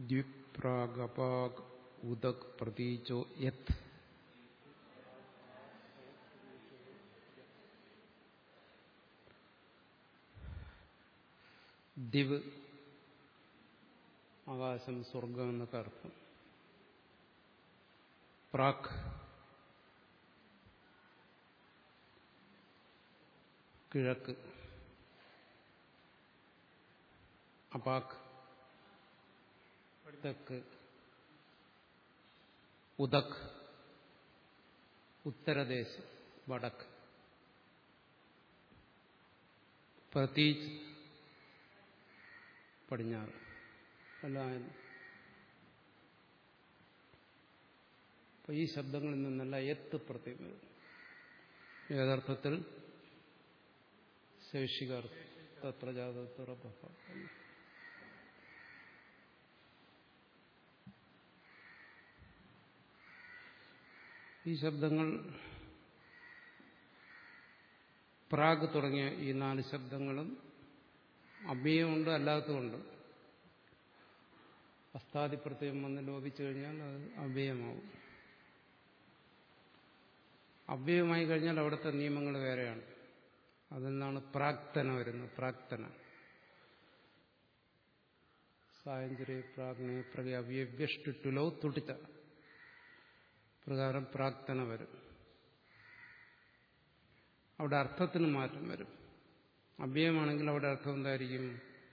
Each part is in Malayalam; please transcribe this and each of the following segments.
ദ്വിപ്രാഗപാഗ് ഉദക് പ്രതീചോ യത് ദിവ് ആകാശം സ്വർഗം എന്നൊക്കെ അർത്ഥം പ്രാക് കിഴക്ക് അപാക് തെക്ക് ഉദക് ഉത്തരദേശ് വടക്ക് പ്രതീജ് പടിഞ്ഞാറ് എല്ലാം അപ്പൊ ഈ ശബ്ദങ്ങളിൽ നിന്നല്ല എത്ത് പ്രത്യം വരും യഥാർത്ഥത്തിൽ ശേഷികാർ തത്ര ജാതത്തുറപ്പ ഈ ശബ്ദങ്ങൾ പ്രാഗ് തുടങ്ങിയ ഈ നാല് ശബ്ദങ്ങളും അഭ്യയമുണ്ട് അല്ലാത്തതുണ്ട് അസ്ഥാതിപ്രത്യം വന്ന് ലോപിച്ചു കഴിഞ്ഞാൽ അത് അവ്യയമാവും അവ്യയമായി കഴിഞ്ഞാൽ അവിടുത്തെ നിയമങ്ങൾ വേറെയാണ് അതിൽ നിന്നാണ് പ്രാക്തന വരുന്നത് പ്രാക്തന സായഞ്ചരി പ്രാഗ്ന പ്രക അവ്യവ്യഷ്ടുലോ തുട്ടിച്ച പ്രകാരം പ്രാക്തന വരും അവിടെ അർത്ഥത്തിന് മാറ്റം വരും അവ്യയമാണെങ്കിൽ അവിടെ അർത്ഥം എന്തായിരിക്കും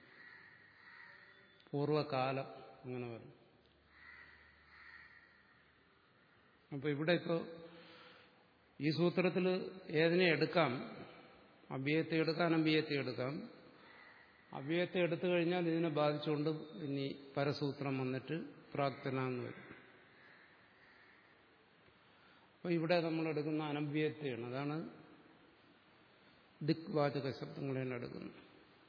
പൂർവകാലം അങ്ങനെ വരും അപ്പൊ ഇവിടെ ഇപ്പോൾ ഈ സൂത്രത്തിൽ ഏതിനെ എടുക്കാം അവ്യയത്തെ എടുക്കാൻ അമ്പിയത്തെ എടുക്കാം അവ്യയത്തെ എടുത്തു കഴിഞ്ഞാൽ ഇതിനെ ബാധിച്ചുകൊണ്ട് ഇനി പരസൂത്രം വന്നിട്ട് പ്രാക്തന എന്ന് വരും അപ്പോൾ ഇവിടെ നമ്മൾ എടുക്കുന്ന അനഭ്യത്തെയാണ് അതാണ് ദിക്വാചക ശബ്ദങ്ങളാണ് എടുക്കുന്നത്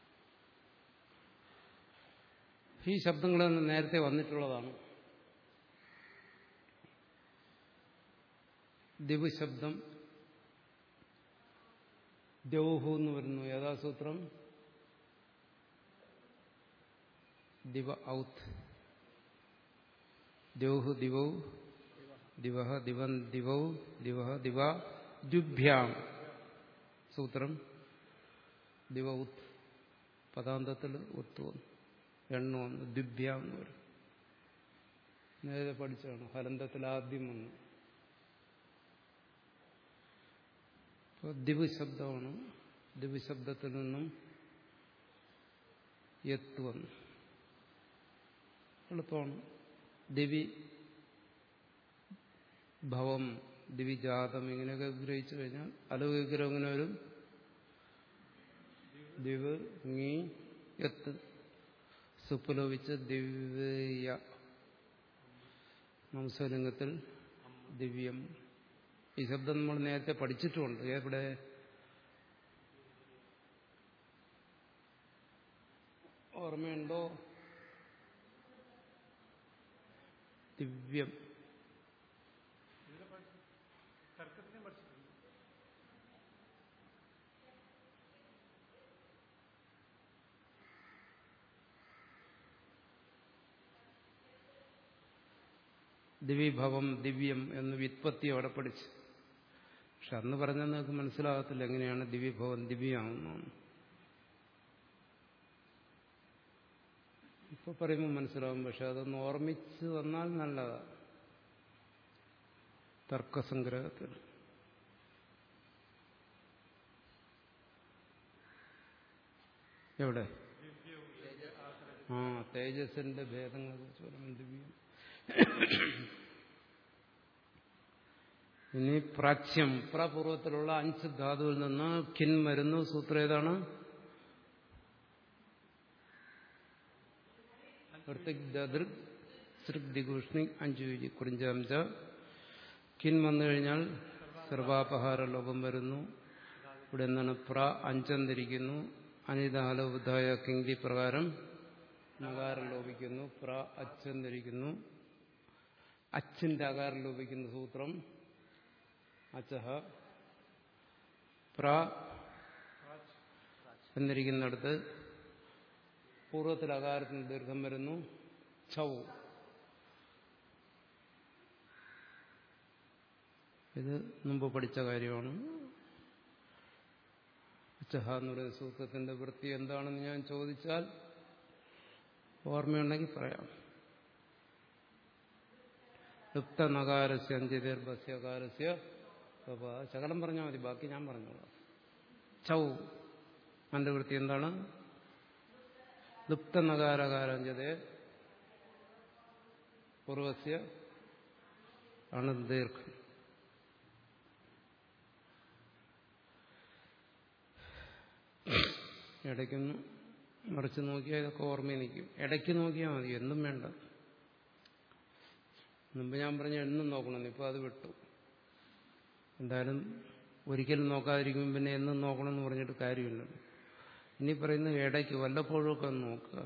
ഈ ശബ്ദങ്ങൾ നേരത്തെ വന്നിട്ടുള്ളതാണ് ദിവ ശബ്ദം ദ്യൗഹു എന്ന് വരുന്നു യഥാസൂത്രം ദിവ ഔത്ത് ദ്യൗഹു ദിവൗ ദിവ ദിവൻ ദിവൗ ദിവ ദിവ ദ്യുഭ്യാം സൂത്രം ദിവ ഉത്ത് പദാന്തത്തിൽ ഒത്തു വന്നു എണ്ണ വന്നു ദ്യുഭ്യാം എന്ന് പറയും നേരെ പഠിച്ചാണ് ഹലന്തത്തിൽ ആദ്യം വന്നു അപ്പോൾ ദിവ ശബ്ദമാണ് ദിവ ശബ്ദത്തിൽ നിന്നും എത്ത് വന്നു എളുപ്പമാണ് ദിവി ഭവം ദിവിജാതം ഇങ്ങനെയൊക്കെ വിഗ്രഹിച്ചു കഴിഞ്ഞാൽ അലൗകികരം ഇങ്ങനെ വരും ദിവ് ngീ എത്ത് സുപ്പലോപിച്ച് ദിവ്യ നംസലിംഗത്തിൽ ദിവ്യം ഈ ശബ്ദം നമ്മൾ നേരത്തെ പഠിച്ചിട്ടുമുണ്ട് എവിടെ ഓർമ്മയുണ്ടോ ദിവ്യം ദിവ്യഭവം ദിവ്യം എന്ന് വിത്പത്തി അവിടെ പഠിച്ചു പക്ഷെ അന്ന് പറഞ്ഞാൽ നിങ്ങൾക്ക് മനസ്സിലാകത്തില്ല എങ്ങനെയാണ് ദിവ്യഭവം ദിവ്യമാകുന്നതെന്ന് ഇപ്പൊ പറയുമ്പോൾ മനസ്സിലാവും പക്ഷെ അതൊന്ന് ഓർമ്മിച്ച് വന്നാൽ നല്ലതാണ് തർക്കസംഗ്രഹത്തിൽ എവിടെ ആ തേജസ്സിന്റെ ഭേദങ്ങളെ കുറിച്ച് പറയുമ്പോൾ ദിവ്യം ഇനി പ്രാച്യം പ്രപൂർവത്തിലുള്ള അഞ്ച് ധാതുവിൽ നിന്ന് കിൻ വരുന്നു സൂത്രം ഏതാണ് ദിഗൂഷ്ണി അഞ്ചു കുറിഞ്ചാംച കിൻ വന്നു കഴിഞ്ഞാൽ സർവാപഹാര ലോകം വരുന്നു ഇവിടെ നിന്നാണ് പ്ര അഞ്ചെന്നിരിക്കുന്നു അനിതാലോബുദ്ധായ കിങ്കി പ്രകാരം നകാരം ലോപിക്കുന്നു പ്ര അച്ചെന്നിരിക്കുന്നു അച്ഛന്റെ ആകാരം ലോപിക്കുന്ന സൂത്രം അച്ചഹ പ്ര എന്നിരിക്കുന്നിടത്ത് പൂർവ്വത്തിൽ അകാരത്തിന് ദീർഘം വരുന്നു ഛൗ ഇത് മുമ്പ് പഠിച്ച കാര്യമാണ് ചഹ എന്ന് പറയുന്ന സൂത്രത്തിന്റെ വൃത്തി എന്താണെന്ന് ഞാൻ ചോദിച്ചാൽ ഓർമ്മയുണ്ടെങ്കിൽ പറയാം ലുപ്ത നകാരസ്യ അഞ്ചിതീർഭസ്യകാരസ്യ ശകലം പറഞ്ഞാൽ മതി ബാക്കി ഞാൻ പറഞ്ഞോളാം ചൗ അതിന്റെ വൃത്തി എന്താണ് ലുപ്ത നകാരകാരഞ്ചതേ പൂർവസ്യ ആണ് ദീർഘം ഇടയ്ക്കൊന്ന് മറിച്ച് നോക്കിയാൽ ഇതൊക്കെ ഓർമ്മയിൽ നിൽക്കും ഇടയ്ക്ക് നോക്കിയാൽ മതി എന്നും വേണ്ട മുമ്പ് ഞാൻ പറഞ്ഞ എന്നും നോക്കണം ഇപ്പോൾ അത് വിട്ടു എന്തായാലും ഒരിക്കലും നോക്കാതിരിക്കുമ്പോൾ പിന്നെ എന്നും നോക്കണം എന്ന് പറഞ്ഞിട്ട് കാര്യമില്ലല്ലോ ഇനി പറയുന്ന ഇടയ്ക്ക് വല്ലപ്പോഴും ഒക്കെ ഒന്ന് നോക്കുക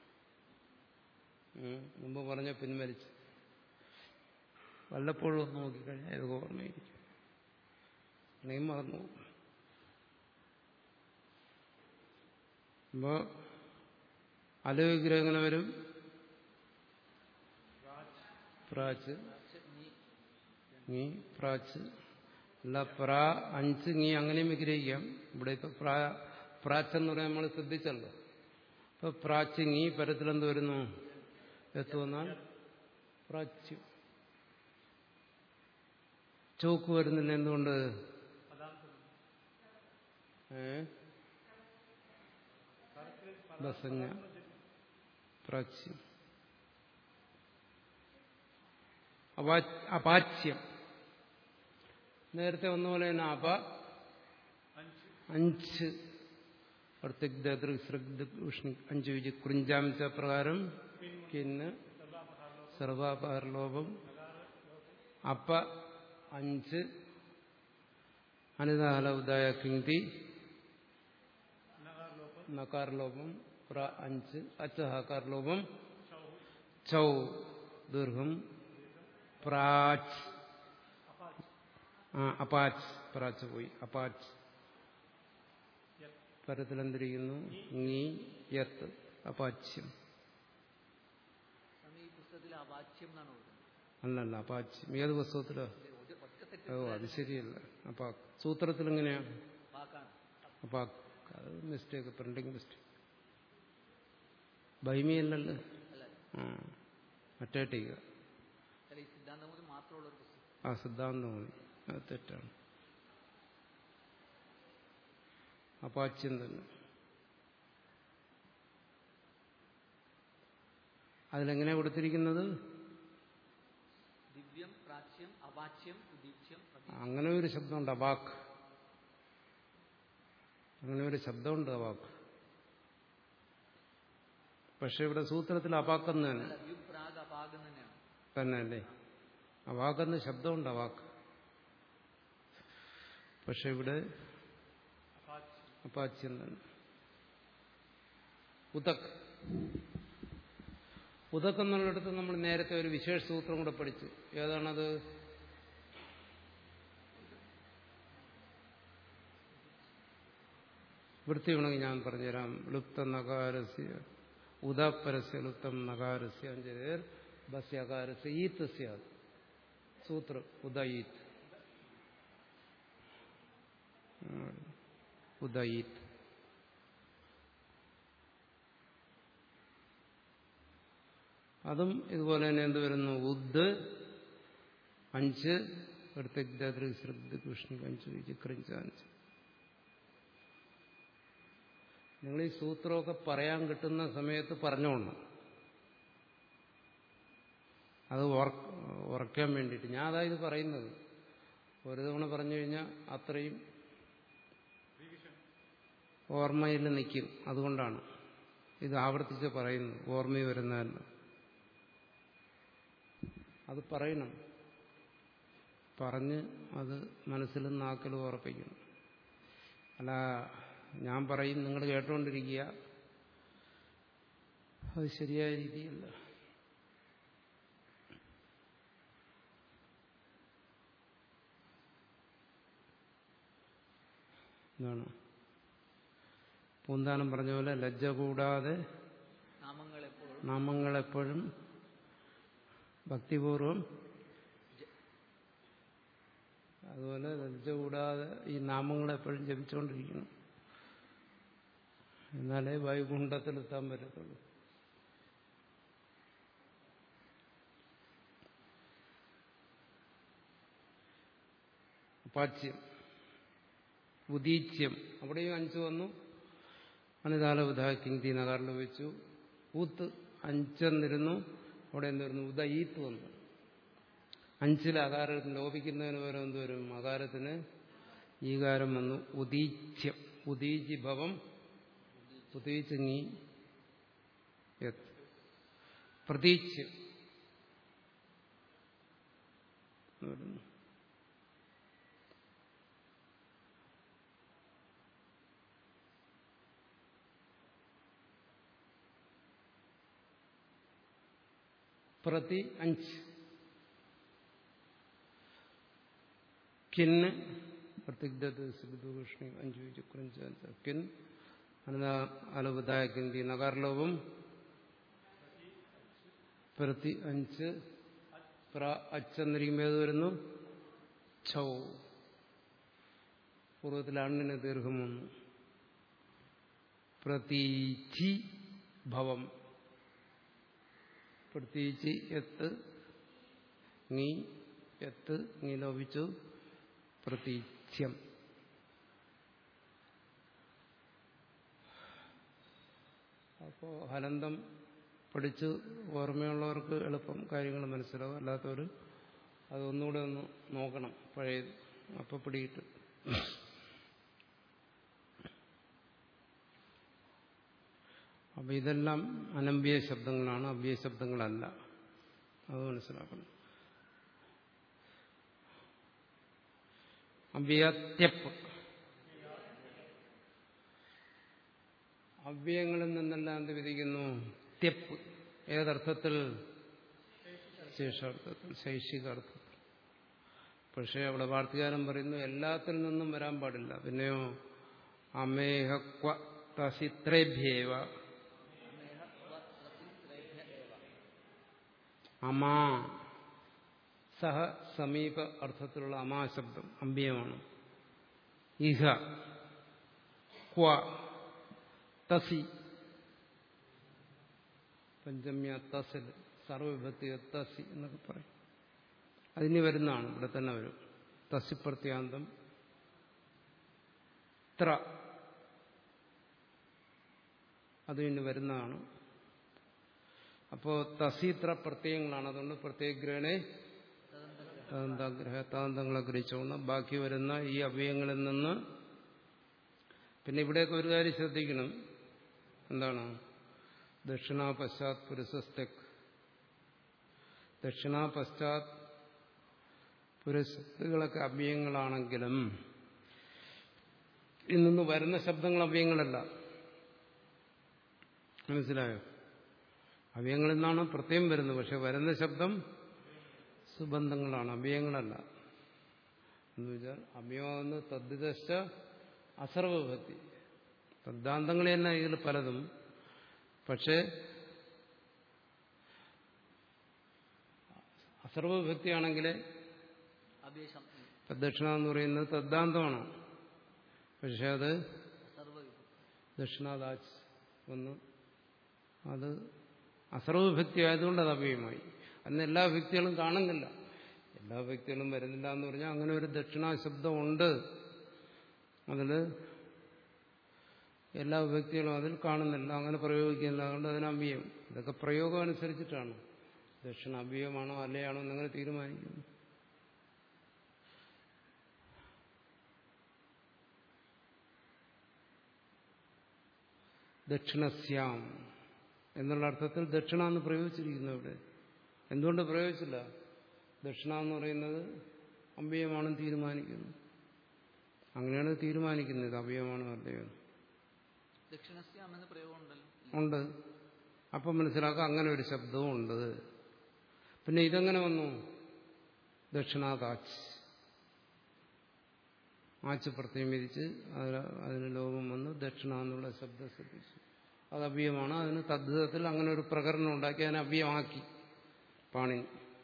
മുമ്പ് പറഞ്ഞ പിൻവലിച്ച് വല്ലപ്പോഴും ഒന്ന് നോക്കിക്കഴിഞ്ഞാൽ ഇതൊക്കെ ഓർമ്മയിരിക്കും അല്ലെങ്കിൽ മറന്നു പോകും അപ്പോ അലവിഗ്രഹം എങ്ങനെ വരും പ്രാച്ച് നീ പ്രാച്ച് അല്ല പ്രാ അഞ്ച് നീ അങ്ങനെയും വിഗ്രഹിക്കാം ഇവിടെ ഇപ്പൊ പ്രാ പ്രാച്ചെന്ന് പറയാൻ നമ്മൾ ശ്രദ്ധിച്ചല്ലോ ഇപ്പൊ പ്രാച്ച് നീ പരത്തിലെന്ത് വരുന്നു എത്തുവന്നാൽ പ്രാച്യം ചോക്ക് വരുന്നില്ല എന്തുകൊണ്ട് ഏ ബസഞ്ഞ പ്രാച്യം അപാച്യം നേരത്തെ ഒന്നുപോലെ തന്നെ അപ അഞ്ച് അഞ്ച് വിജി കുറിഞ്ചാംശ പ്രകാരം പിന്നെ സർവാപഹരലോപം അപ്പ അഞ്ച് അനിതാഹലൗദായ കിങ്തി നകാർലോപം പ്ര അഞ്ച് അച്ചഹാകാർലോപം ചൗ ദീർഘം പ്രാച്ച് ആ അപാച്ച് പ്രാച്ച് പോയി അപാച്ച് പരത്തിലെന്തിരിക്കുന്നു നീ യത്ത് അപാച്യം ഈ പുസ്തകത്തിൽ അവാച്യം എന്നാണ് പറയുന്നത് അല്ലല്ല അപാച്യം ഏത് പുസ്തകത്തിലോ ഒരു ഒറ്റ തെറ്റ് ഓ അത് ശരിയല്ല അപ്പാ സൂത്രത്തിൽ എങ്ങനെയാണ് വാക്കാണ് അപ്പാ അത് മിസ്റ്റേക്ക് പ്രിന്റിംഗ് മിസ്റ്റേക്ക് ബൈമിയല്ലല്ലോ അല്ല ആ മറ്റേ ടീക അല്ല ഈ സിദ്ധാന്തമൂലം മാത്രമുള്ള ഒരു പുസ്തകം ആ സിദ്ധാന്തം മതി അത് തെറ്റാണ് അപാച്യം തന്നെ അതിലെങ്ങനെ കൊടുത്തിരിക്കുന്നത് ദിവ്യം പ്രാച്യം അവാച്യം ഉദീപ്യം പ്രതി- അങ്ങനെ ഒരു ശബ്ദമുണ്ട് അബാക്ക് അങ്ങനെ ഒരു ശബ്ദമുണ്ട് അബാക്ക് പക്ഷെ ഇവിടെ സൂത്രത്തിൽ അബാക്കെന്ന് തന്നെ അല്ല ദ്വി പ്രാഗ് അപാകം തന്നെയാണ് തന്നെ അല്ലേ അവാക്കെന്ന് ശബ്ദമുണ്ട് അവാക്ക് പക്ഷെ ഇവിടെ അപ്പാച്യം തന്നെ ഉദക് ഉദക് എന്നുള്ളിടത്ത് നമ്മൾ നേരത്തെ ഒരു വിശേഷ സൂത്രം കൂടെ പഠിച്ചു ഏതാണത് വൃത്തി വേണമെങ്കിൽ ഞാൻ പറഞ്ഞുതരാം ലുപ്ത നകാരസ്യ ഉദാപരസ്യ ലുപ്തം നകാരസ്യ അഞ്ചേർ ബസ്യകാരസ്യ ഈത്ത് സ്യാത് സൂത്രം ഉദയീത്ത് ഉദയീത്ത് അതും ഇതുപോലെ തന്നെ എന്ത് വരുന്നു ഉദ് അഞ്ച് ശ്രദ്ധ കൃഷ്ണ അഞ്ച് വിചക്രിഞ്ച അഞ്ച് നിങ്ങൾ ഈ സൂത്രമൊക്കെ പറയാൻ കിട്ടുന്ന സമയത്ത് പറഞ്ഞോളണം അത് ഉറക്കാൻ വേണ്ടിയിട്ട് ഞാൻ അതാ ഇത് പറയുന്നത് ഒരു തവണ പറഞ്ഞു കഴിഞ്ഞാൽ അത്രയും ഓർമ്മയിൽ നിൽക്കും അതുകൊണ്ടാണ് ഇത് ആവർത്തിച്ച് പറയുന്നു ഓർമ്മയിൽ വരുന്നതല്ല അത് പറയണം പറഞ്ഞ് അത് മനസ്സിലും നാക്കിലും ഉറപ്പിക്കണം അല്ല ഞാൻ പറയും നിങ്ങൾ കേട്ടുകൊണ്ടിരിക്കുക അത് ശരിയായ രീതിയല്ല എന്താണ് പൂന്താനം പറഞ്ഞ പോലെ ലജ്ജ കൂടാതെ നാമങ്ങൾ എപ്പോഴും നാമങ്ങളെപ്പോഴും ഭക്തിപൂർവം അതുപോലെ ലജ്ജ കൂടാതെ ഈ നാമങ്ങൾ എപ്പോഴും ജപിച്ചുകൊണ്ടിരിക്കണം എന്നാലേ വൈകുണ്ഠത്തിലെത്താൻ പറ്റത്തുള്ളൂ അപാച്യം ഉദീച്യം അവിടെയും അഞ്ച് വന്നു അനിതാലബുധ കിങ്തി നഗറിൽ വെച്ചു ഊത്ത് അഞ്ചെന്നിരുന്നു അവിടെ എന്തുവരുന്നു ഉദയീത്ത് വന്നു അഞ്ചിൽ അകാരത്തിന് ലോപിക്കുന്നതിന് പകരം എന്ത് വരും അകാരത്തിന് ഈകാരം വന്നു ഉദീച്യം ഉദീചി ഭവം ഉദീച്ചങ്ങി പ്രതീച്യം വരുന്നു പ്രതി അഞ്ച് കിന്ന് പ്രതിഗ്ധൃഷ്ണി അഞ്ചു ചുക്രം കിൻ അനന്ത അലബുദായ കിന്തി നഗർലോപം പ്രതി അഞ്ച് പ്ര അച്ചെന്നിരിക്കുമ്പോൾ ഏത് വരുന്നു ഛൗ പൂർവ്വത്തിൽ അണ്ണിന് ദീർഘം വന്നു പ്രതീചി ഭവം പ്രത്യേകിച്ച് എത്ത് നീ എത്ത് നീ ലോപിച്ചു പ്രതീച്യം അപ്പോൾ ഹലന്തം പഠിച്ച് ഓർമ്മയുള്ളവർക്ക് എളുപ്പം കാര്യങ്ങൾ മനസ്സിലാവും അല്ലാത്തവർ അതൊന്നുകൂടെ ഒന്ന് നോക്കണം പഴയത് അപ്പോൾ പിടിയിട്ട് അപ്പൊ ഇതെല്ലാം അനമ്പിയ ശബ്ദങ്ങളാണ് അഭ്യ ശബ്ദങ്ങളല്ല അത് മനസ്സിലാക്കണം അവ്യത്യപ്പ് അവ്യയങ്ങളിൽ നിന്നെല്ലാം എന്ത് വിധിക്കുന്നു ത്യപ്പ് ഏതർത്ഥത്തിൽ ശേഷാർത്ഥത്തിൽ ശൈഷികാർത്ഥത്തിൽ പക്ഷേ അവിടെ വാർത്തകാരൻ പറയുന്നു എല്ലാത്തിൽ നിന്നും വരാൻ പാടില്ല പിന്നെയോ അമേഹക്വ തസിത്രേഭ്യേവ അമാ സഹ സമീപ അർത്ഥത്തിലുള്ള അമാശബ്ദം അമ്പിയമാണ് ഇഹ ക്വ തസി പഞ്ചമ്യ തസിൽ സർവവിഭക്തി തസി എന്നൊക്കെ പറയും അതിന് വരുന്നതാണ് ഇവിടെ തന്നെ വരും തസിപ്രത്യാന്തം ത്ര അത് ഇനി വരുന്നതാണ് അപ്പോൾ തസീത്ര പ്രത്യയങ്ങളാണ് അതുകൊണ്ട് പ്രത്യേകഗ്രഹണെ തദന്തഗ്രഹ താന്തങ്ങളെ ഗ്രഹിച്ചുകൊണ്ട് ബാക്കി വരുന്ന ഈ അവയങ്ങളിൽ നിന്ന് പിന്നെ ഇവിടെയൊക്കെ ഒരു കാര്യം ശ്രദ്ധിക്കണം എന്താണ് ദക്ഷിണ പശ്ചാത് പുരുഷസ്തെക് ദക്ഷിണ പശ്ചാത് പുരുഷകളൊക്കെ അവയങ്ങളാണെങ്കിലും ഇന്നു വരുന്ന ശബ്ദങ്ങൾ അവയങ്ങളല്ല മനസ്സിലായോ അവയങ്ങളിൽ നിന്നാണ് പ്രത്യേകം വരുന്നത് പക്ഷെ വരുന്ന ശബ്ദം സുബന്ധങ്ങളാണ് അവയങ്ങളല്ല എന്ന് വെച്ചാൽ അവയവമെന്ന് തദ്ദിതശ്ച അസർവഭക്തി തദ്ദാന്തങ്ങൾ തന്നെ ഇതിൽ പലതും പക്ഷേ അസർവഭക്തിയാണെങ്കിൽ അഭ്യേഷം ദക്ഷിണ എന്ന് പറയുന്നത് തദ്ദാന്തമാണ് പക്ഷെ അത് സർവവിഭക്തി ദക്ഷിണാദാച്ച് വന്ന് അത് അസർവഭക്തി ആയതുകൊണ്ട് അത് അവയമായി അന്ന് എല്ലാ വ്യക്തികളും കാണുന്നില്ല എല്ലാ വ്യക്തികളും വരുന്നില്ല എന്ന് പറഞ്ഞാൽ അങ്ങനെ ഒരു ദക്ഷിണാശബ്ദം ഉണ്ട് അതിൽ എല്ലാ വ്യക്തികളും അതിൽ കാണുന്നില്ല അങ്ങനെ പ്രയോഗിക്കുന്നില്ല അതുകൊണ്ട് അതിന് അവ്യം ഇതൊക്കെ പ്രയോഗം അനുസരിച്ചിട്ടാണ് ദക്ഷിണ അവ്യമാണോ അല്ലയാണോ എന്നങ്ങനെ തീരുമാനിക്കുന്നു ദക്ഷിണസ്യാം എന്നുള്ള അർത്ഥത്തിൽ ദക്ഷിണ എന്ന് പ്രയോഗിച്ചിരിക്കുന്നു ഇവിടെ എന്തുകൊണ്ട് പ്രയോഗിച്ചില്ല ദക്ഷിണ എന്ന് പറയുന്നത് അമ്പയമാണെന്ന് തീരുമാനിക്കുന്നു അങ്ങനെയാണ് തീരുമാനിക്കുന്നത് അവയവമാണോ അല്ലയോ ദക്ഷിണസ്യാം എന്ന പ്രയോഗം ഉണ്ടല്ലോ ഉണ്ട് അപ്പം മനസ്സിലാക്കാം അങ്ങനെ ഒരു ശബ്ദവും ഉണ്ട് പിന്നെ ഇതെങ്ങനെ വന്നു ദക്ഷിണാതാച്ച് ആച്ച് പ്രത്യേകം വിരിച്ച് അതിന് അതിന് ലോകം വന്ന് ദക്ഷിണ എന്നുള്ള ശബ്ദം ശ്രദ്ധിച്ചു അത് അവ്യമാണ് അതിന് തദ്ധിതത്തിൽ അങ്ങനെ ഒരു പ്രകരണം ഉണ്ടാക്കി അതിനെ അവ്യമാക്കി പാണിനി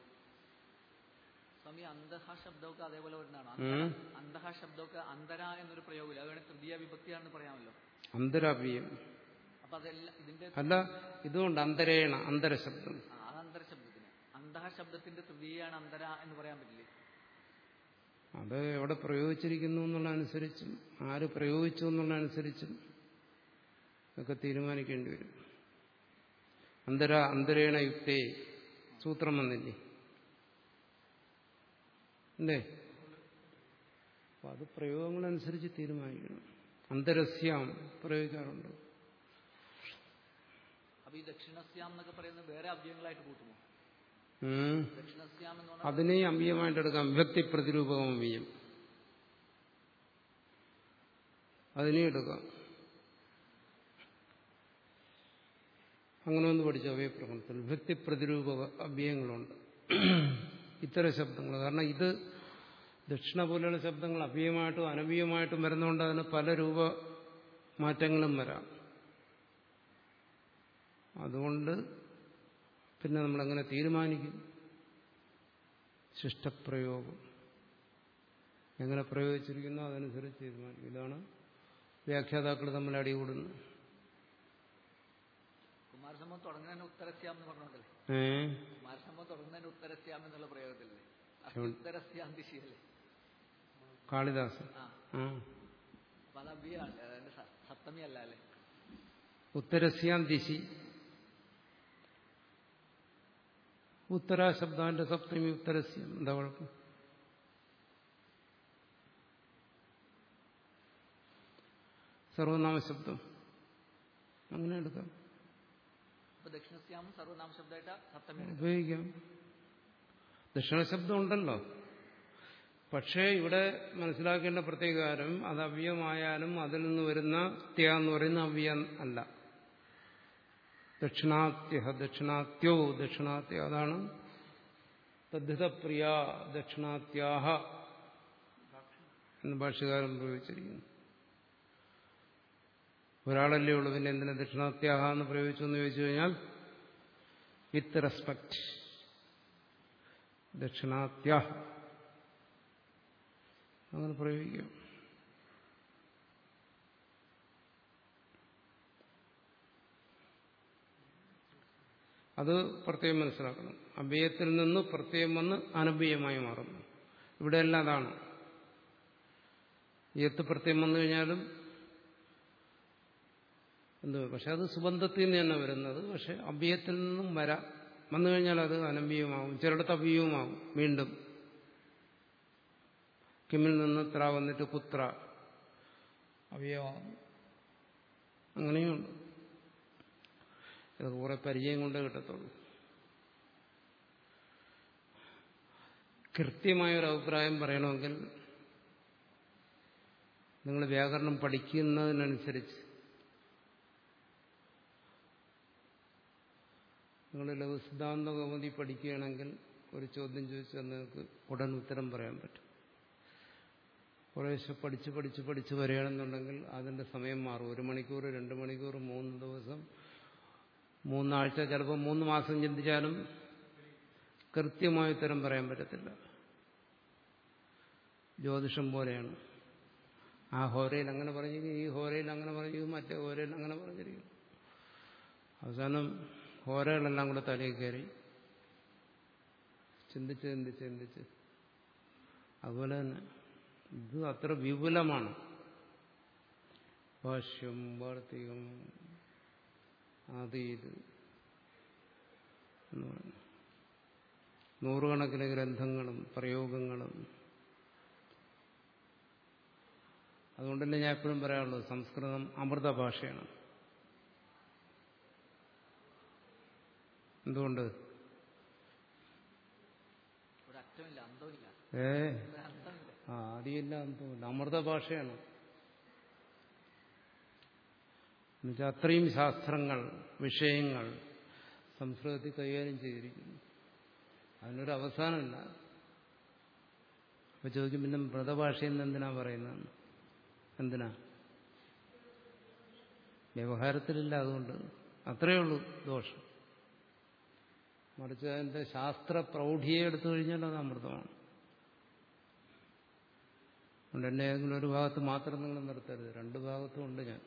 സ്വാമി അന്തഹ ശബ്ദമൊക്കെ അതേപോലെ വരുന്നതാണോ ഉം. അന്തഹ ശബ്ദമൊക്കെ അന്തര എന്നൊരു പ്രയോഗമില്ല അതുകൊണ്ട് തൃതീയ വിഭക്തിയാണെന്ന് പറയാമല്ലോ അന്തരാവ്യം അപ്പൊ അതെല്ലാം ഇതിന്റെ അല്ല ഇതുകൊണ്ട് അന്തരേണ അന്തരശബ്ദം ആ, അത് അന്തര ശബ്ദത്തിന് അന്തഹ ശബ്ദത്തിന്റെ തൃതീയാണ് അന്തര എന്ന് പറയാൻ പറ്റില്ലേ അത് എവിടെ പ്രയോഗിച്ചിരിക്കുന്നു എന്നുള്ളതനുസരിച്ചും ആര് പ്രയോഗിച്ചു എന്നുള്ളതനുസരിച്ചും ഒക്കെ തീരുമാനിക്കേണ്ടി വരും അന്തര അന്തരേണ യുക്തേ സൂത്രം വന്നില്ലേ അല്ലേ അപ്പൊ അത് പ്രയോഗങ്ങളനുസരിച്ച് തീരുമാനിക്കണം അന്തരസ്യാം പ്രയോഗിക്കാറുണ്ട് അപ്പൊ ഈ ദക്ഷിണസ്യാം എന്നൊക്കെ പറയുന്നത് വേറെ അവ്യയങ്ങളായിട്ട് കൂട്ടുമോ ഉം. ദക്ഷിണസ്യാം എന്ന് പറഞ്ഞാൽ അതിനെയും അമ്പിയമായിട്ട് എടുക്കാം വ്യക്തി പ്രതിരൂപകം അമ്പിയം അതിനെയും എടുക്കാം അങ്ങനെ ഒന്ന് പഠിച്ചു അവയപ്രകടനത്തിൽ വ്യക്തി പ്രതിരൂപക അഭ്യയങ്ങളുണ്ട് ഇത്തരം ശബ്ദങ്ങൾ കാരണം ഇത് ദക്ഷിണ പോലെയുള്ള ശബ്ദങ്ങൾ അഭ്യയമായിട്ടും അനഭ്യമായിട്ടും വരുന്നതുകൊണ്ട് അതിന് പല രൂപ മാറ്റങ്ങളും വരാം അതുകൊണ്ട് പിന്നെ നമ്മളെങ്ങനെ തീരുമാനിക്കും ശിഷ്ടപ്രയോഗം എങ്ങനെ പ്രയോഗിച്ചിരിക്കുന്നോ അതനുസരിച്ച് തീരുമാനിക്കും ഇതാണ് വ്യാഖ്യാതാക്കൾ തമ്മിൽ അടികൂടുന്നത് കുമാരസംഭവം തുടങ്ങുന്നതിന് ഉത്തരസ്യാം എന്ന് പറഞ്ഞോണ്ടല്ലേ ഏ കുമാരസംഭവം തുടങ്ങുന്നതിന് ഉത്തരസ്യാം എന്നുള്ള പ്രയോഗത്തിലല്ലേ എവിടെ? ഉത്തരസ്യാം ദിശയല്ലേ കാളിദാസൻ ആ ആ അപ്പൊ അത് അവ്യയാണ് അതിന്റെ സ- സപ്തമി അല്ല അല്ലേ ഉത്തരസ്യാം ദിശി ഉത്തര ശബ്ദാന്റെ സപ്തമി ഉത്തരസ്യം എന്താ കുഴപ്പം സർവനാമ ശബ്ദം അങ്ങനെ എടുക്കാം അപ്പൊ ദക്ഷിണസ്യാമും സർവനാമ ശബ്ദമായിട്ട് സപ്തമി എടുക്കാം ഉപയോഗിക്കാം ദക്ഷിണശബ്ദം ഉണ്ടല്ലോ പക്ഷേ ഇവിടെ മനസ്സിലാക്കേണ്ട പ്രത്യേക കാര്യം അത് അവ്യമായാലും അതിൽ നിന്ന് വരുന്ന ത്യ എന്ന് പറയുന്ന അവ്യം അല്ല ദക്ഷിണാത്യ ദക്ഷിണാത്യോ ദക്ഷിണാത്യ അതാണ് തദ്ധിതപ്രിയ ദക്ഷിണാത്യാഹ എന്ന് ഭാഷകാരൻ പ്രയോഗിച്ചിരിക്കുന്നു ഒരാളല്ലേ ഉള്ളൂ പിന്നെ എന്തിനാ ദക്ഷിണാത്യാഹ എന്ന് പ്രയോഗിച്ചു എന്ന് ചോദിച്ചു കഴിഞ്ഞാൽ വിത്ത് റെസ്പെക്ട് ദക്ഷിണാത്യ അങ്ങനെ പ്രയോഗിക്കാം അത് പ്രത്യേകം മനസ്സിലാക്കണം അഭയത്തിൽ നിന്ന് പ്രത്യേകം വന്ന് അനഭയമായി മാറുന്നു ഇവിടെയെല്ലാം അതാണ് ഏത്ത് പ്രത്യേകം വന്നു കഴിഞ്ഞാലും എന്ത് പക്ഷെ അത് സുബന്ധത്തിൽ നിന്ന് തന്നെ വരുന്നത് പക്ഷെ അഭ്യയത്തിൽ നിന്നും വരാം വന്നു കഴിഞ്ഞാൽ അത് അനമ്പിയമാവും ചിലയിടത്ത് അഭ്യവുമാവും വീണ്ടും കിമിൽ നിന്ന് ത്ര വന്നിട്ട് കുത്ര അവയവമാവും അങ്ങനെയുണ്ട് ഇതൊക്കെ കുറെ പരിചയം കൊണ്ടേ കിട്ടത്തുള്ളൂ കൃത്യമായൊരു അഭിപ്രായം പറയണമെങ്കിൽ നിങ്ങൾ വ്യാകരണം പഠിക്കുന്നതിനനുസരിച്ച് നിങ്ങൾ ലഘുസിദ്ധാന്ത കൗമുദി പഠിക്കുകയാണെങ്കിൽ ഒരു ചോദ്യം ചോദിച്ചാൽ നിങ്ങൾക്ക് ഉടൻ ഉത്തരം പറയാൻ പറ്റും കുറേശ്ശെ പഠിച്ച് പഠിച്ച് പഠിച്ച് വരികയാണെന്നുണ്ടെങ്കിൽ അതിന്റെ സമയം മാറും ഒരു മണിക്കൂർ രണ്ട് മണിക്കൂർ മൂന്ന് ദിവസം മൂന്നാഴ്ച ചിലപ്പോൾ മൂന്ന് മാസം ചിന്തിച്ചാലും കൃത്യമായ ഉത്തരം പറയാൻ പറ്റത്തില്ല ജ്യോതിഷം പോലെയാണ് ആ ഹോരയിൽ അങ്ങനെ പറഞ്ഞിരിക്കും ഈ ഹോരയിൽ അങ്ങനെ പറഞ്ഞിരിക്കും മറ്റേ ഹോരയിൽ അങ്ങനെ പറഞ്ഞിരിക്കും അവസാനം ഹോരകളെല്ലാം കൂടെ തലയിൽ കയറി ചിന്തിച്ച് ചിന്തിച്ച് ചിന്തിച്ച് അതുപോലെ തന്നെ ഇത് അത്ര വിപുലമാണ് ഭാഷ്യം വാർത്തികം അത് ഇത് എന്ന് പറയുന്നു നൂറുകണക്കിന് ഗ്രന്ഥങ്ങളും പ്രയോഗങ്ങളും അതുകൊണ്ട് തന്നെ ഞാൻ എപ്പോഴും പറയാറുള്ളത് സംസ്കൃതം അമൃത ഭാഷയാണ് എന്തുകൊണ്ട് ഒരു അറ്റമില്ല അന്തമില്ല ഏ ഒരു അന്തമില്ല ആ ആദിയില്ല അന്തമില്ല അമൃത ഭാഷയാണ് എന്നുവെച്ചാൽ അത്രയും ശാസ്ത്രങ്ങൾ വിഷയങ്ങൾ സംസ്കൃതത്തിൽ കൈകാര്യം ചെയ്തിരിക്കുന്നു അതിനൊരു അവസാനമില്ല അപ്പൊ ചോദിക്കും പിന്നെ വ്രതഭാഷയിൽ നിന്ന് എന്തിനാ പറയുന്നത് എന്തിനാ വ്യവഹാരത്തിലില്ല അതുകൊണ്ട് അത്രയേ ഉള്ളൂ ദോഷം മറിച്ച് അതിന്റെ ശാസ്ത്ര പ്രൗഢിയെ എടുത്തു കഴിഞ്ഞാൽ അത് അമൃതമാണ് അതുകൊണ്ട് എന്നെ ഏതെങ്കിലും ഒരു ഭാഗത്ത് മാത്രം നിങ്ങൾ നിർത്തരുത് രണ്ട് ഭാഗത്തും ഉണ്ട് ഞാൻ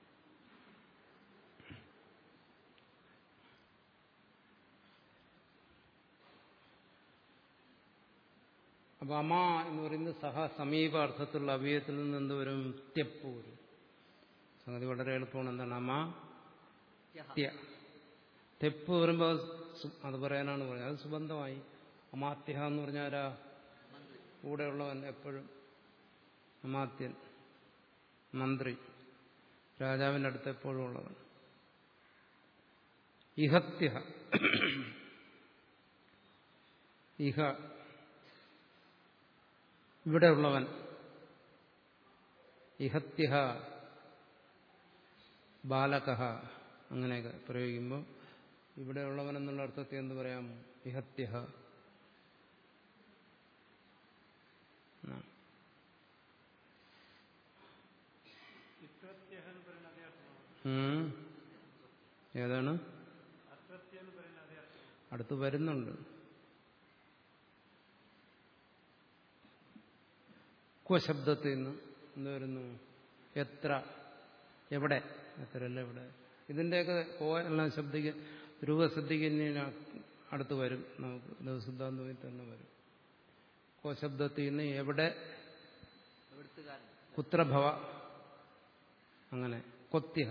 അപ്പൊ അമ എന്ന് പറയുന്നത് സഹ സമീപ അർത്ഥത്തിലുള്ള അവയത്തിൽ നിന്ന് എന്ത് വരും തെപ്പ് വരും സംഗതി വളരെ എളുപ്പമാണ് എന്താണ് അമ യഹ. ത്യ തെപ്പ് വരുമ്പോൾ അത് സു- അത് പറയാനാണ് പറയുന്നത് അത് സുബന്ധമായി അമാത്യ എന്ന് പറഞ്ഞാൽ ആരാ മന്ത്രി കൂടെയുള്ളവൻ എപ്പോഴും അമാത്യൻ മന്ത്രി രാജാവിൻ്റെ അടുത്ത് എപ്പോഴും ഉള്ളവൻ ഇഹത്യ ഇഹ ഇവിടെയുള്ളവൻ ഇഹത്യ ബാലക അങ്ങനെയൊക്കെ പ്രയോഗിക്കുമ്പോൾ ഇവിടെയുള്ളവൻ എന്നുള്ള അർത്ഥത്തിൽ എന്ത് പറയാം ഇഹത്യ ഉം. ഏതാണ് അടുത്ത് വരുന്നുണ്ട് ക്വ ശബ്ദത്തിൽ നിന്ന് എന്ത് വരുന്നു എത്ര എവിടെ എത്രയല്ല എവിടെ ഇതിൻ്റെയൊക്കെ കോ എല്ലാം ശബ്ദിക്ക രൂപസിദ്ധിക്കുന്നതിന് അടുത്ത് വരും നമുക്ക് ലഘുസിദ്ധാന്തത്തിൽ തന്നെ വരും കോ ശബ്ദത്തിൽ നിന്ന് എവിടെ എവിടുത്തുകാരൻ കുത്രഭവ അങ്ങനെ കൊത്യഹ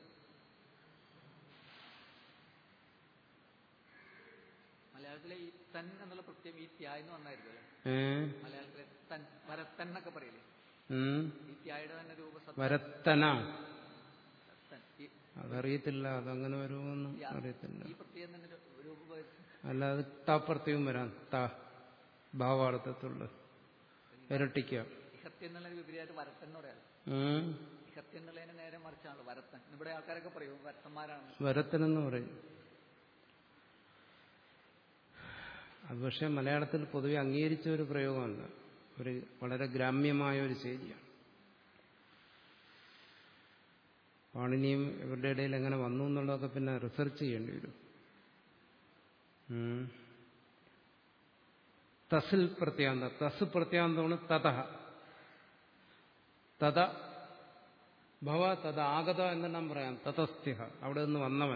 മലയാളത്തിലെ ഈ തൻ എന്നുള്ള പ്രത്യേകം ഈ ത്യാ എന്ന് വന്നായിരുന്നു അല്ലേ ഏ മലയാളത്തിലെ തൻ വരത്തൻ എന്നൊക്കെ പറയില്ലേ ഉം. ഈ ത്യായുടെ തന്നെ രൂപ വരത്തന തൻ ഈ അതറിയത്തില്ല അതങ്ങനെ വരുമെന്ന് അറിയത്തില്ല ഈ പ്രത്യേകം തന്നെ ഒരു രൂപ അല്ലാതെ താപ്രത്യവും വരാം താ ഭാവാർത്ഥത്തിലുള്ള ഇരട്ടിക്കുക ഇഹത്യം എന്നുള്ള വിപരീതമായിട്ട് വരത്തൻ എന്ന് പറയാം ഉം. ഇഹത്യം എന്നുള്ളതിന് നേരെ മറിച്ചാണല്ലോ വരത്തൻ ഇവിടെ ആൾക്കാരൊക്കെ പറയും വരത്തന്മാരാണ് വരത്തനെന്ന് പറയും അത് പക്ഷേ മലയാളത്തിൽ പൊതുവെ അംഗീകരിച്ച ഒരു പ്രയോഗമല്ല ഒരു വളരെ ഗ്രാമ്യമായ ഒരു ശൈലിയാണ് പാണിനിയും ഇവരുടെ ഇടയിൽ എങ്ങനെ വന്നു എന്നുള്ളതൊക്കെ പിന്നെ റിസർച്ച് ചെയ്യേണ്ടി വരും ഉം. തസിൽ പ്രത്യാന്ത തസ് പ്രത്യാന്തമാണ് തത തത ഭവ തത ആഗത എന്നെല്ലാം പറയാം തതസ്ഥ്യ അവിടെ നിന്ന് വന്നവൻ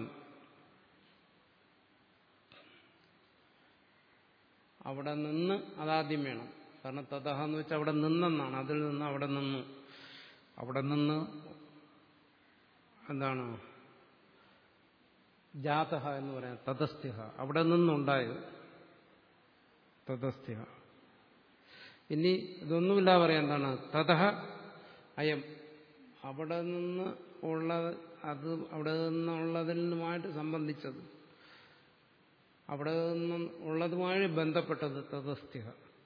അവിടെ നിന്ന് അതാദ്യം വേണം കാരണം തതഹ എന്ന് വെച്ചാൽ അവിടെ നിന്നെന്നാണ് അതിൽ നിന്ന് അവിടെ നിന്ന് അവിടെ നിന്ന് എന്താണ് ജാതഹ എന്ന് പറയാം തതസ്ഥ്യ അവിടെ നിന്നുണ്ടായത് തതസ്ഥ്യ ഇനി ഇതൊന്നുമില്ല പറയാം എന്താണ് തതഹ അയം അവിടെ നിന്ന് ഉള്ള അത് അവിടെ നിന്നുള്ളതിൽ നിന്നുമായിട്ട് സംബന്ധിച്ചത് അവിടെ നിന്നും ഉള്ളതുമായി ബന്ധപ്പെട്ടത് തതസ്ഥ്യ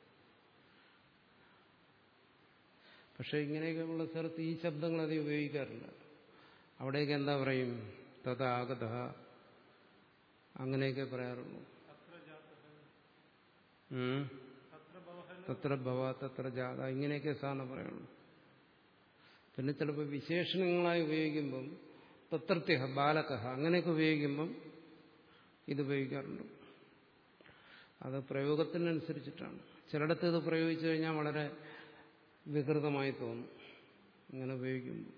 പക്ഷെ ഇങ്ങനെയൊക്കെയുള്ള സ്ഥലത്ത് ഈ ശബ്ദങ്ങൾ അധികം ഉപയോഗിക്കാറില്ല അവിടെയൊക്കെ എന്താ പറയും തഥാഗത അങ്ങനെയൊക്കെ പറയാറുള്ളൂ ഉം. തത്ര ഭവ തത്ര ജാത ഇങ്ങനെയൊക്കെ സാധനം പറയുള്ളൂ പിന്നെ ചിലപ്പോൾ വിശേഷണങ്ങളായി ഉപയോഗിക്കുമ്പം തത്രത്യ ബാലക അങ്ങനെയൊക്കെ ഉപയോഗിക്കുമ്പം ഇത് ഉപയോഗിക്കാറുണ്ട് അത് പ്രയോഗത്തിനനുസരിച്ചിട്ടാണ് ചിലയിടത്ത് ഇത് പ്രയോഗിച്ചു കഴിഞ്ഞാൽ വളരെ വികൃതമായി തോന്നും ഇങ്ങനെ ഉപയോഗിക്കുമ്പോൾ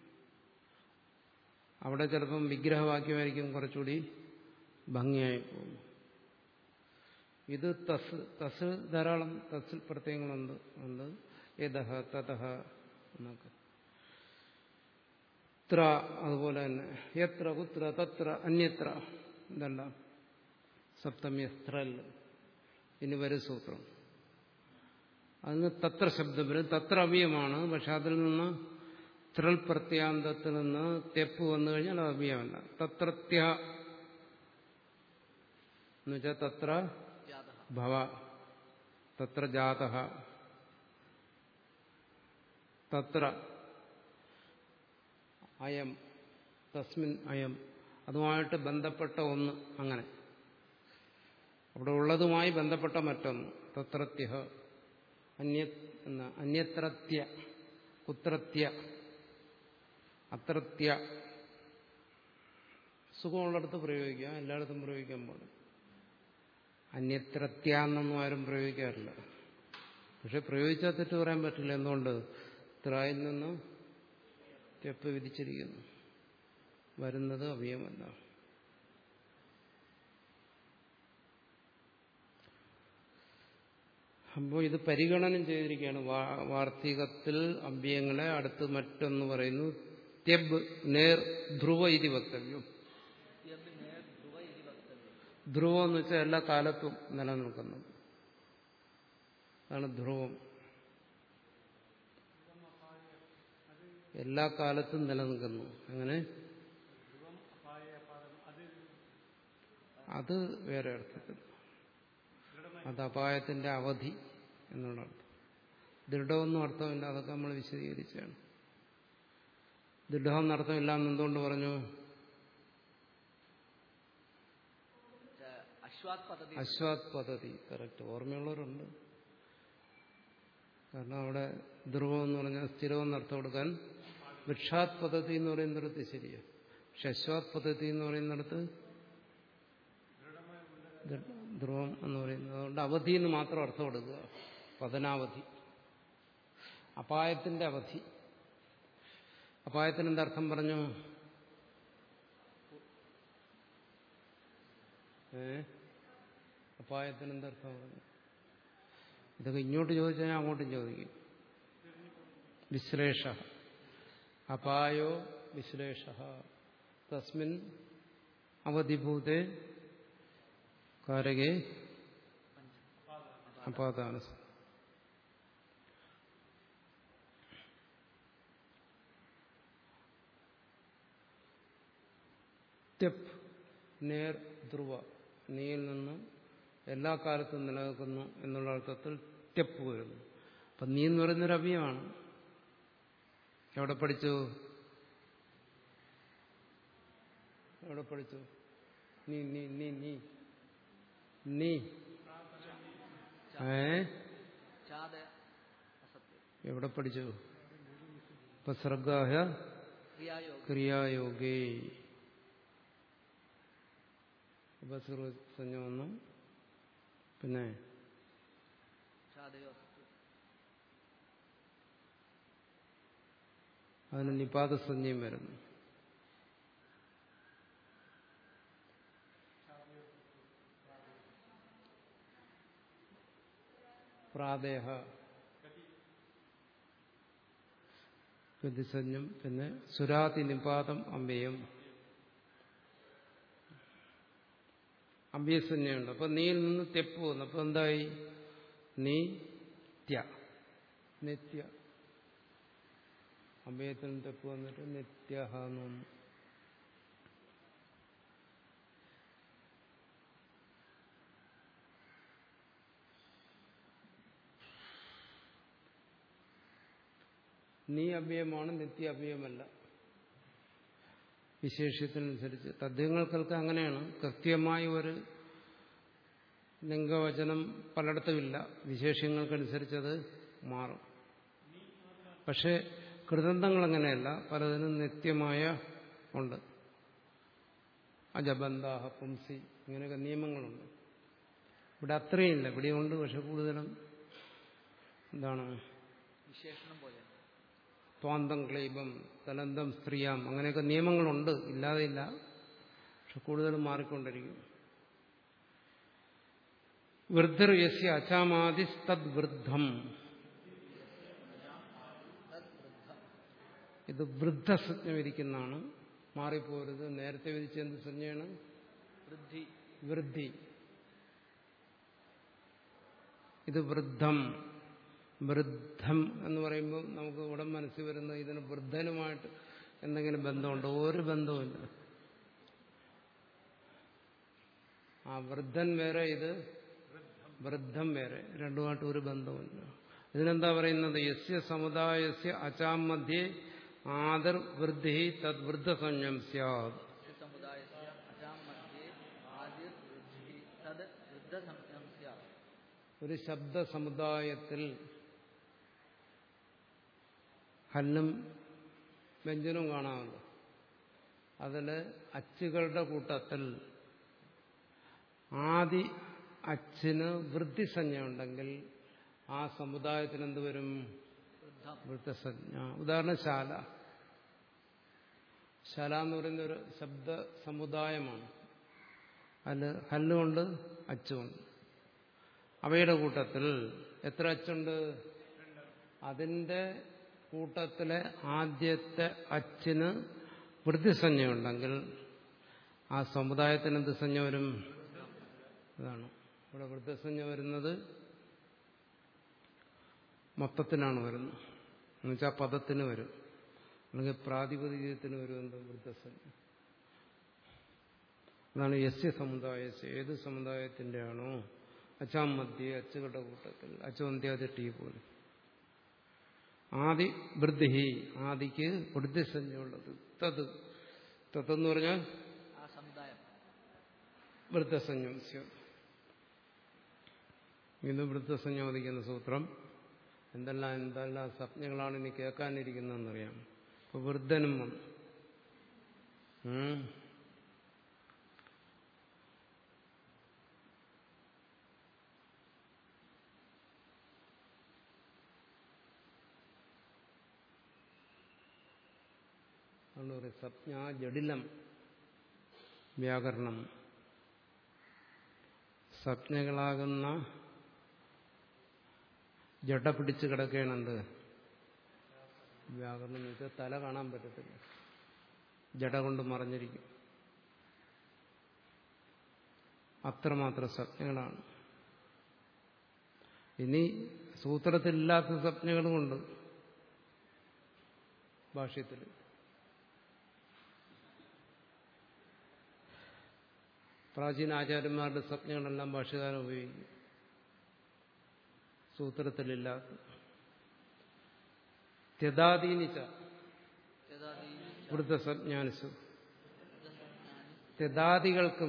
അവിടെ ചിലപ്പം വിഗ്രഹവാക്യമായിരിക്കും കുറച്ചുകൂടി ഭംഗിയായി പോകും ഇത് തസ് തസ് ധാരാളം തസിൽ പ്രത്യയങ്ങളുണ്ട് ഉണ്ട് യഥ തതഹ എന്നൊക്കെ ത്ര അതുപോലെ തന്നെ എത്ര കുത്ര തത്ര അന്യത്ര ഇതെല്ലാം സപ്തമി സ്ത്രൽ ഇനി വരും സൂത്രം അതിന് തത്ര ശബ്ദം വരും തത്ര അവ്യമാണ് പക്ഷെ അതിൽ നിന്ന് ത്രൽ പ്രത്യാന്തത്തിൽ നിന്ന് തെപ്പ് വന്നു കഴിഞ്ഞാൽ അത് അവ്യമല്ല തത്രത്യ എന്നുവെച്ചാൽ തത്ര ജാത ഭവ തത്ര ജാത തത്ര അയം തസ്മിൻ അയം അതുമായിട്ട് ബന്ധപ്പെട്ട ഒന്ന് അങ്ങനെ അവിടെ ഉള്ളതുമായി ബന്ധപ്പെട്ട മറ്റൊന്ന് തത്രത്യ അന്യ എന്ന അന്യത്രത്യ കുത്രത്യ അത്രത്യ സുഖമുള്ളിടത്ത് പ്രയോഗിക്കുക എല്ലായിടത്തും പ്രയോഗിക്കാൻ പാടില്ല അന്യത്രത്യ എന്നൊന്നും ആരും പ്രയോഗിക്കാറില്ല പക്ഷെ പ്രയോഗിച്ചാൽ തെറ്റ് പറയാൻ പറ്റില്ല എന്തുകൊണ്ട് ത്രായിൽ നിന്ന് തെപ്പ് വിധിച്ചിരിക്കുന്നു വരുന്നത് അവയമല്ല അപ്പോൾ ഇത് പരിഗണനം ചെയ്തിരിക്കുകയാണ് വാ- വാർത്തികത്തിൽ അഭ്യയങ്ങളെ അടുത്ത് മറ്റൊന്ന് പറയുന്നു ത്യബ് നേർ ധ്രുവ ഇതി വക്തവ്യം യദ് നേർ ധ്രുവ ഇതി വക്തവ്യം ധ്രുവം എന്ന് വെച്ചാൽ എല്ലാ കാലത്തും നിലനിൽക്കുന്നു അതാണ് ധ്രുവം എല്ലാ കാലത്തും നിലനിൽക്കുന്നു അങ്ങനെ അത് വേറെ അർത്ഥത്തിൽ അത് അപായത്തിന്റെ അവധി എന്നുള്ള അർത്ഥം ദൃഢമൊന്നും അർത്ഥമില്ല അതൊക്കെ നമ്മൾ വിശദീകരിച്ചാണ് ദൃഢം അർത്ഥമില്ല എന്ന് എന്തുകൊണ്ട് പറഞ്ഞു ച- അശ്വാത് പദ്ധതി അശ്വാത് പദ്ധതി കറക്റ്റ് ഓർമ്മയുള്ളവരുണ്ട് കാരണം അവിടെ ധ്രുവം എന്ന് പറഞ്ഞാൽ സ്ഥിരമെന്ന് അർത്ഥം കൊടുക്കാൻ വൃക്ഷാത് പദ്ധതി എന്ന് പറയുന്നിടത്ത് ശരിയാണ് പക്ഷെ അശ്വാത് പദ്ധതി എന്ന് പറയുന്നിടത്ത് ദൃ- ധ്രുവം എന്ന് പറയുന്നത് അതുകൊണ്ട് അവധി എന്ന് മാത്രം അർത്ഥം കൊടുക്കുക പതനാവധി അപായത്തിന്റെ അവധി അപായത്തിന് എന്തർത്ഥം പറഞ്ഞു ഏ അപായത്തിന് എന്തർത്ഥം പറഞ്ഞു ഇതൊക്കെ ഇങ്ങോട്ട് ചോദിച്ചാൽ ഞാൻ അങ്ങോട്ടും ചോദിക്കും വിശ്ലേഷ അപായോ വിശ്ലേഷ തസ്മിൻ അവധിഭൂതേ കാരകേ അപാതാണ് ത്യപ് നേർ ധ്രുവ നീയിൽ നിന്ന് എല്ലാ കാലത്തും നിലനിൽക്കുന്നു എന്നുള്ള അർത്ഥത്തിൽ ത്യപ്പ് വരുന്നു അപ്പം നീ എന്ന് പറയുന്നൊരു അഭിയമാണ് എവിടെ പഠിച്ചു എവിടെ പഠിച്ചു നീ നീ നീ നീ നീ ഏ ചാത് അസത്യം എവിടെ പഠിച്ചു ഇപ്പൊ സർഗാഹ ക്രിയായോഗ ക്രിയായോഗേ അപ്പൊ സർവസഞ്ജ വന്നു പിന്നെ ചാതയോ അസത്യം അതിന് നിപാതസഞ്ജയും വരുന്നു പ്രാദേഹ ഗതിസഞ്ജം പിന്നെ സുരാതി നിപാതം അമ്പയം അഭ്യസഞ്ജയുണ്ട് അപ്പൊ നീയിൽ നിന്ന് തെപ്പ് വന്നു അപ്പൊ എന്തായി നീ ത്യ നിത്യ അഭയത്തിന് തെപ്പ് വന്നിട്ട് നിത്യഹ എന്ന് വന്നു നീ അഭയമാണ് നിത്യ അഭയമല്ല വിശേഷ്യത്തിനനുസരിച്ച് തദ്യങ്ങൾക്കൊക്കെ അങ്ങനെയാണ് കൃത്യമായ ഒരു ലിംഗവചനം പലയിടത്തുമില്ല വിശേഷ്യങ്ങൾക്കനുസരിച്ചത് മാറും പക്ഷേ കൃതന്തങ്ങൾ അങ്ങനെയല്ല പലതിനും നിത്യമായ ഉണ്ട് അജബന്ധാഹ പുംസി ഇങ്ങനെയൊക്കെ നിയമങ്ങളുണ്ട് ഇവിടെ അത്രയും ഇല്ല ഇവിടെ ഉണ്ട് പക്ഷെ കൂടുതലും എന്താണ് വിശേഷണം പോലെ സ്വാന്തം ക്ലീബം തലന്തം സ്ത്രീയാം അങ്ങനെയൊക്കെ നിയമങ്ങളുണ്ട് ഇല്ലാതെ ഇല്ല പക്ഷെ കൂടുതലും മാറിക്കൊണ്ടിരിക്കും വൃദ്ധർ യസ്യ അച്ചാമാതി തദ്വൃദ്ധം ഇത് വൃദ്ധസജ്ഞ വിധിക്കുന്നതാണ് മാറിപ്പോരുത് നേരത്തെ വിധിച്ച എന്ത് സഞ്ജയാണ് വൃദ്ധി വൃദ്ധി ഇത് വൃദ്ധം വൃദ്ധം എന്ന് പറയുമ്പോൾ നമുക്ക് ഉടൻ മനസ്സിൽ വരുന്ന ഇതിന് വൃദ്ധനുമായിട്ട് എന്തെങ്കിലും ബന്ധമുണ്ടോ ഒരു ബന്ധവുമില്ല ആ വൃദ്ധൻ വേറെ ഇത് വൃദ്ധം വേറെ രണ്ടുമായിട്ട് ഒരു ബന്ധവുമില്ല ഇതിനെന്താ പറയുന്നത് യസ്യ സമുദായസ്യ അചാം മധ്യേ ആദർ വൃദ്ധി തദ് വൃദ്ധസഞ്ജം സ്യാത് സമുദായസ്യ അജാം മധ്യേ ആദ്യ വൃദ്ധി തത് വൃദ്ധസംജ്ഞം സ്യാത് ഒരു ശബ്ദ സമുദായത്തിൽ ഹല്ലും വ്യഞ്ജനവും കാണാമല്ലോ അതിൽ അച്ചുകളുടെ കൂട്ടത്തിൽ ആദി അച്ചിന് വൃദ്ധിസഞ്ജ ഉണ്ടെങ്കിൽ ആ സമുദായത്തിന് എന്ത് വരും വൃദ്ധം വൃത്തസജ്ഞ ഉദാഹരണം ശാല ശാല എന്ന് പറയുന്ന ഒരു ശബ്ദ സമുദായമാണ് അതിൽ ഹല്ലുകൊണ്ട് അച്ചുണ്ട് അവയുടെ കൂട്ടത്തിൽ എത്ര അച്ചുണ്ട് അതിന്റെ കൂട്ടത്തിലെ ആദ്യത്തെ അച്ചിന് വൃത്തിസഞ്ജയുണ്ടെങ്കിൽ ആ സമുദായത്തിന് എന്ത് സഞ്ജ വരും അതാണ് ഇവിടെ വൃദ്ധസഞ്ജ വരുന്നത് മൊത്തത്തിനാണ് വരുന്നത് എന്നുവെച്ചാൽ പദത്തിന് വരും അല്ലെങ്കിൽ പ്രാതിപതികത്തിന് വരും എന്ത് വൃദ്ധസഞ്ജ അതാണ് യസ്യ സമുദായ ഏത് സമുദായത്തിന്റെ ആണോ അച്ചാം മധ്യ അച്ചുകളുടെ കൂട്ടത്തിൽ അച്ചോന്ത്യാദി ടീ പോലെ ആദി വൃദ്ധി ആദിക്ക് വൃദ്ധിസഞ്ജയുള്ളത് തത് തത്തെന്ന് പറഞ്ഞാൽ ആ സമുദായം വൃദ്ധസഞ്ജം സ്യം ഇത് വൃദ്ധസഞ്ജോദിക്കുന്ന സൂത്രം എന്തെല്ലാം എന്തെല്ലാം സ്വപ്നങ്ങളാണ് ഇനി കേൾക്കാനിരിക്കുന്നതെന്നറിയാം ഇപ്പൊ വൃദ്ധനും വന്നു ഉം. അതുകൊണ്ട് പറയും സ്വപ്ന ജഡിലം വ്യാകരണം സ്വപ്നകളാകുന്ന ജഡ പിടിച്ച് കിടക്കുകയാണെന്ത് വ്യാകരണം എന്ന് വെച്ചാൽ തല കാണാൻ പറ്റത്തില്ല ജഡ കൊണ്ട് മറഞ്ഞിരിക്കും അത്രമാത്രം സ്വപ്നങ്ങളാണ് ഇനി സൂത്രത്തിലില്ലാത്ത സ്വപ്നങ്ങളുമുണ്ട് ഭാഷ്യത്തിൽ പ്രാചീന ആചാര്യന്മാരുടെ സ്വപ്നങ്ങളെല്ലാം ഭാഷ്യകാരം ഉപയോഗിക്കും സൂത്രത്തിലില്ലാത്ത ത്യതാദീനിച്ച യഥാതി വൃദ്ധസജ്ഞാനിച്ചു ത്യതാദികൾക്കും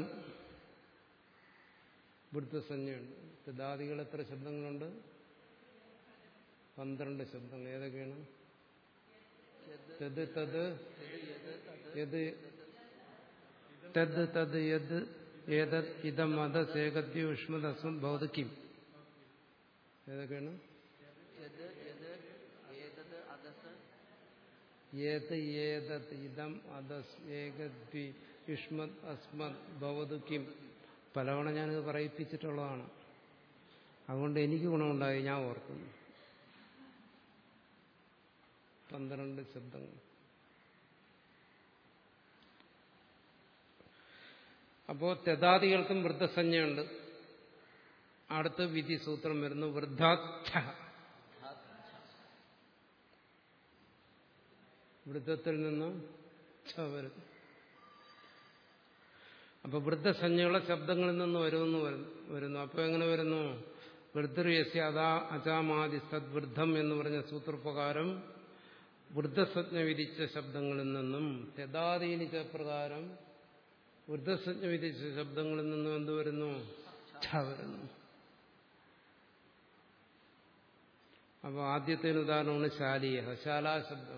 വൃദ്ധസഞ്ജയുണ്ട് ത്യതാദികൾ എത്ര ശബ്ദങ്ങളുണ്ട് പന്ത്രണ്ട് ശബ്ദങ്ങൾ ഏതൊക്കെയാണ് തത് തത് യത് തത് തത് യത് ഏതത് ഇതം മത സേകദ്യ ഉഷ്മദസ്മം ഭൗതിക്കും ഏതൊക്കെയാണ് യത് യത് ഏതത് അതസ് ഏത് ഏതത് ഇതം അദസ് ഏകദ്വി യുഷ്മത് അസ്മത് ഭവതു കിം പലവണ ഞാനിത് പറയിപ്പിച്ചിട്ടുള്ളതാണ് അതുകൊണ്ട് എനിക്ക് ഗുണമുണ്ടായി ഞാൻ ഓർക്കുന്നു പന്ത്രണ്ട് ശബ്ദങ്ങൾ അപ്പോ തെതാദികൾക്കും വൃദ്ധസഞ്ജയുണ്ട് അടുത്ത വിധി സൂത്രം വരുന്നു വൃദ്ധാച്ഛ വൃദ്ധത്തിൽ നിന്ന് ഛ വരുന്നു അപ്പൊ വൃദ്ധസഞ്ജയുള്ള ശബ്ദങ്ങളിൽ നിന്ന് വരുമെന്ന് വരു- വരുന്നു അപ്പൊ എങ്ങനെ വരുന്നു വൃദ്ധയസ്യ അതാ അചാമാതി സദ്വൃദ്ധം എന്ന് പറഞ്ഞ സൂത്രപ്രകാരം വൃദ്ധസജ്ഞ വിധിച്ച ശബ്ദങ്ങളിൽ നിന്നും യഥാതീനിച്ച പ്രകാരം വൃദ്ധസജ്ഞ വിധിച്ച ശബ്ദങ്ങളിൽ നിന്നും എന്ത് വരുന്നു ഛ വരുന്നു അപ്പൊ ആദ്യത്തേന് ഉദാഹരണമാണ് ശാലീയ ശാലാശബ്ദം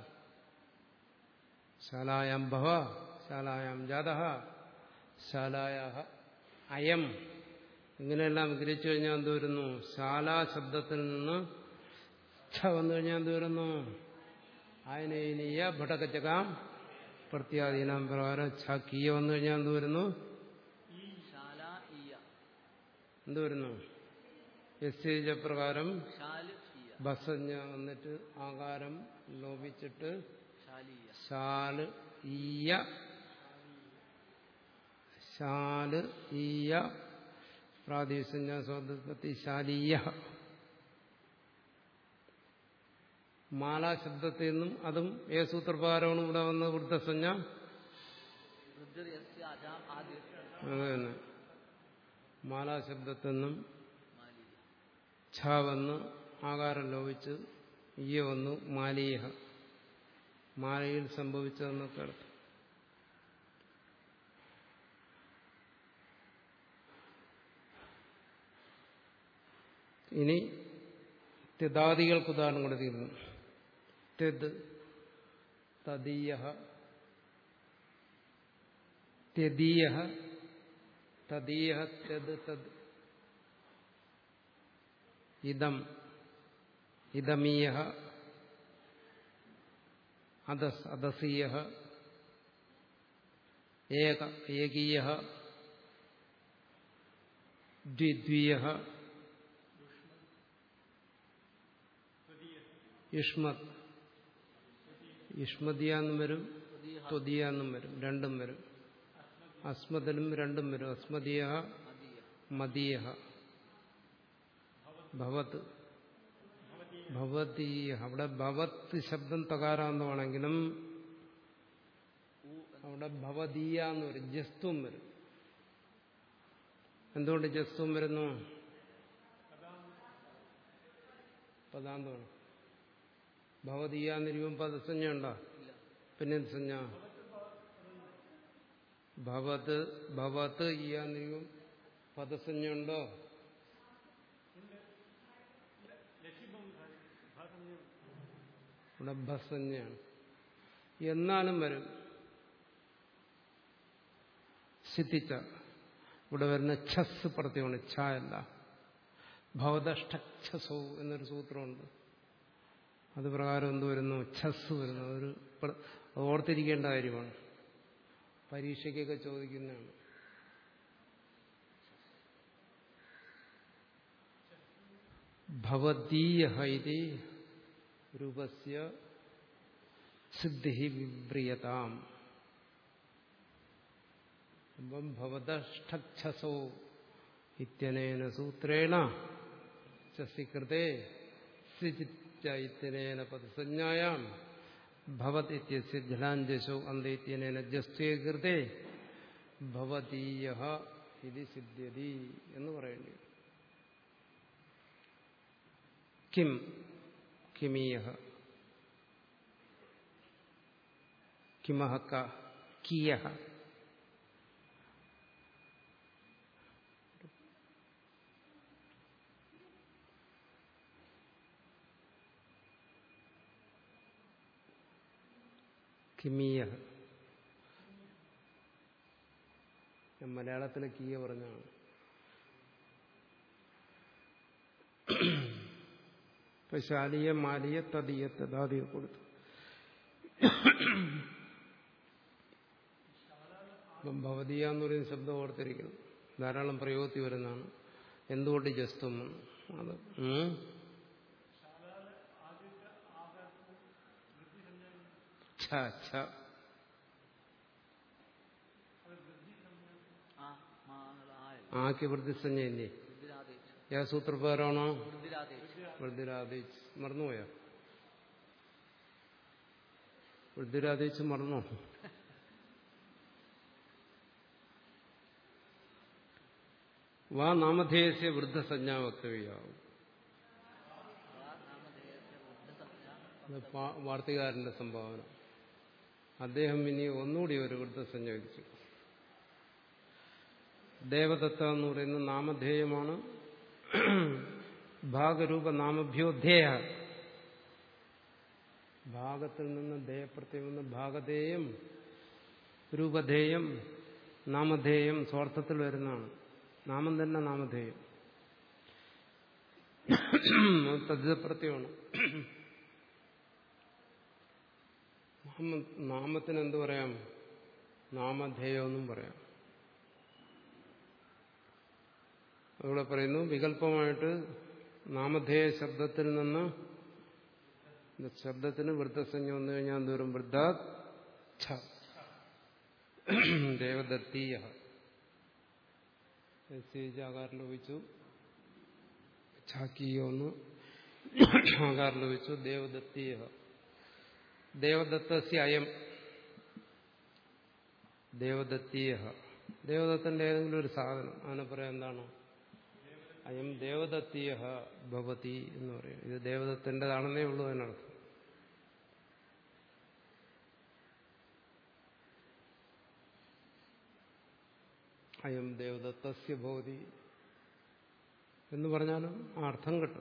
ശാലായാം ഭവ ശാലായാം ജാത ശാലായ അയം ഇങ്ങനെയെല്ലാം വിഗ്രഹിച്ചു കഴിഞ്ഞാൽ എന്ത് വരുന്നു ശാലാശബ്ദത്തിൽ നിന്ന് ഛ വന്നു കഴിഞ്ഞാൽ എന്ത് വരുന്നു ആയനീയ ഭടകജകാം പ്രത്യാധീനം പ്രകാരം ഛ കീയ വന്നു കഴിഞ്ഞാൽ എന്ത് വരുന്നു ശാല ഈയ എന്ത് വരുന്നു എസ് പ്രകാരം ശാല് ഈയ ബസഞ്ഞ വന്നിട്ട് ആകാരം ലോപിച്ചിട്ട് ശാലീയ ശാല് ഈയ ശാല് ഈയ പ്രാദേശിക സ്വാതന്ത്ര്യത്തി ശാലീയ മാലാശബ്ദത്തിൽ നിന്നും അതും ഏ സൂത്രപ്രകാരമാണ് ഇവിടെ വന്ന വൃദ്ധസഞ്ജ വൃദ്ധർ യസ്യ അജാം ആദ്യ അത് തന്നെ മാലാശബ്ദത്തിൽ നിന്നും മാലീയ ഛ വന്ന് ആകാരം ലോപിച്ച് ഈയ വന്നു മാലീഹ മാലയിൽ സംഭവിച്ചതെന്നൊക്കെ അർത്ഥം ഇനി ത്യതാദികൾക്ക് ഉദാഹരണം കൊടുത്തിരുന്നു ത്യദ് തദീയ ത്യദീയ തദീയ ത്യദ് തദ് ഇതം ഇതമീയ അദസ് അദസീയ ഏക ഏകീയ ദ്വിദ്വീയ യുഷ്മത് യുഷ്മതിയാന്നും വരും ത്വതിയാന്നും വരും രണ്ടും വരും അസ്മതിലും രണ്ടും വരും അസ്മദീയ മദീയ ഭവത് ഭവതീയ അവിടെ ഭവത്ത് ശബ്ദം തകാരാന്തമാണെങ്കിലും അവിടെ ഭവതീയ എന്ന് വരും ജസ്തും വരും എന്തുകൊണ്ട് ജസ്തും വരുന്നു പദാന്തമാണ് ഭവതീയ എന്നിരിക്കും പദസഞ്ജ ഉണ്ടോ പിന്നെ സഞ്ജ ഭവത് ഭവത്ത് ഈയാന്നിരിക്കും പദസഞ്ജ ഉണ്ടോ ഇവിടെ ഭസഞ്ജയാണ് എന്നാലും വരും സിദ്ധിച്ച ഇവിടെ വരുന്ന ഛസ് പ്രത്യമാണ് ഛ അല്ല ഭവതഷ്ടസോ എന്നൊരു സൂത്രമുണ്ട് അത് പ്രകാരം എന്ത് വരുന്നു ഛസ് വരുന്നു അതൊരു പ്ര- അത് ഓർത്തിരിക്കേണ്ട കാര്യമാണ് പരീക്ഷയ്ക്കൊക്കെ ചോദിക്കുന്നതാണ് ഭവതീയ ഇതി രൂപസ്യ സിദ്ധി വിവ്രിയതാം അപ്പം ഭവതഷ്ടസോ ഇത്യനേന സൂത്രേണ ചസികൃതേ സിജിച്ച ഇത്യനേന പദസഞ്ജായാം ഭവത് ഇത്യസ്യ ജലാഞ്ജസോ അന്ത ഇത്യനേന ജസ്ത്വേ കൃതേ ഭവതീയ ഇത് സിദ്ധ്യതി എന്ന് പറയേണ്ടി വരും. കിം കിമീയ കിമഹ ക കിയ കിമീയ ഞാൻ മലയാളത്തിൽ കീയ പറഞ്ഞാണ് ഇപ്പൊ ശാലിയ മാലിയ തതിയ തദാദിയ കൊടുത്തു ഇപ്പം ഭവതീയ എന്ന് പറയുന്ന ശബ്ദം ഓർത്തിരിക്കണം ധാരാളം പ്രയോഗത്തിൽ വരുന്നതാണ് എന്തുകൊണ്ട് ജസ്തും അത് ഉം? ഛ ഛ ആ മാ എന്നുള്ള ആ ആക്കി വൃദ്ധിസഞ്ജയില്ലേ വൃദ്ധിരാദേശ് ഏ സൂത്രപ്രകാരമാണോ വൃദ്ധിരാദേശ് വൃദ്ധിരാദേശ് മറന്നുപോയോ വൃദ്ധിരാദേശ് മറന്നോ വാ നാമധേയസ്യ വൃദ്ധസഞ്ജാ വക്തവ്യാവും അത് പാ- വാർത്തകാരന്റെ സംഭാവന അദ്ദേഹം ഇനി ഒന്നുകൂടി ഒരു വൃദ്ധസഞ്ജ വിധിച്ചു ദേവദത്ത എന്ന് പറയുന്ന നാമധേയമാണ് ഭാഗരൂപ നാമഭ്യോധേയ ഭാഗത്തിൽ നിന്ന് ദേയപ്രത്യം നിന്ന് ഭാഗധേയം രൂപധേയം നാമധേയം സ്വാർത്ഥത്തിൽ വരുന്നതാണ് നാമം തന്നെ നാമധേയം തദ്ധിതപ്രത്യമാണ് നാമ നാമത്തിന് എന്ത് പറയാം നാമധേയമെന്നും പറയാം അവിടെ പറയുന്നു വികല്പമായിട്ട് നാമധേയ ശബ്ദത്തിൽ നിന്ന് ഇത് ശബ്ദത്തിന് വൃദ്ധസഞ്ജ വന്നു കഴിഞ്ഞാൽ എന്തോരും വൃദ്ധ ദേവദത്തീയ ആകാരം ലോപിച്ചു ഛാക്കീയൊന്ന് ആകാരം ലോപിച്ചു ദേവദത്തീയ ദേവദത്തസ്യ അയം ദേവദത്തീയ ദേവദത്തന്റെ ഏതെങ്കിലും ഒരു സാധനം അതിനെ പറയാൻ എന്താണ് അയം ദേവദത്തീയ ഭവതി എന്ന് പറയും ഇത് ദേവദത്തിൻ്റെതാണെന്നേ ഉള്ളൂ അതിനർത്ഥം അയം ദേവദത്തസ്യ ഭവതി എന്ന് പറഞ്ഞാലും ആ അർത്ഥം കിട്ടും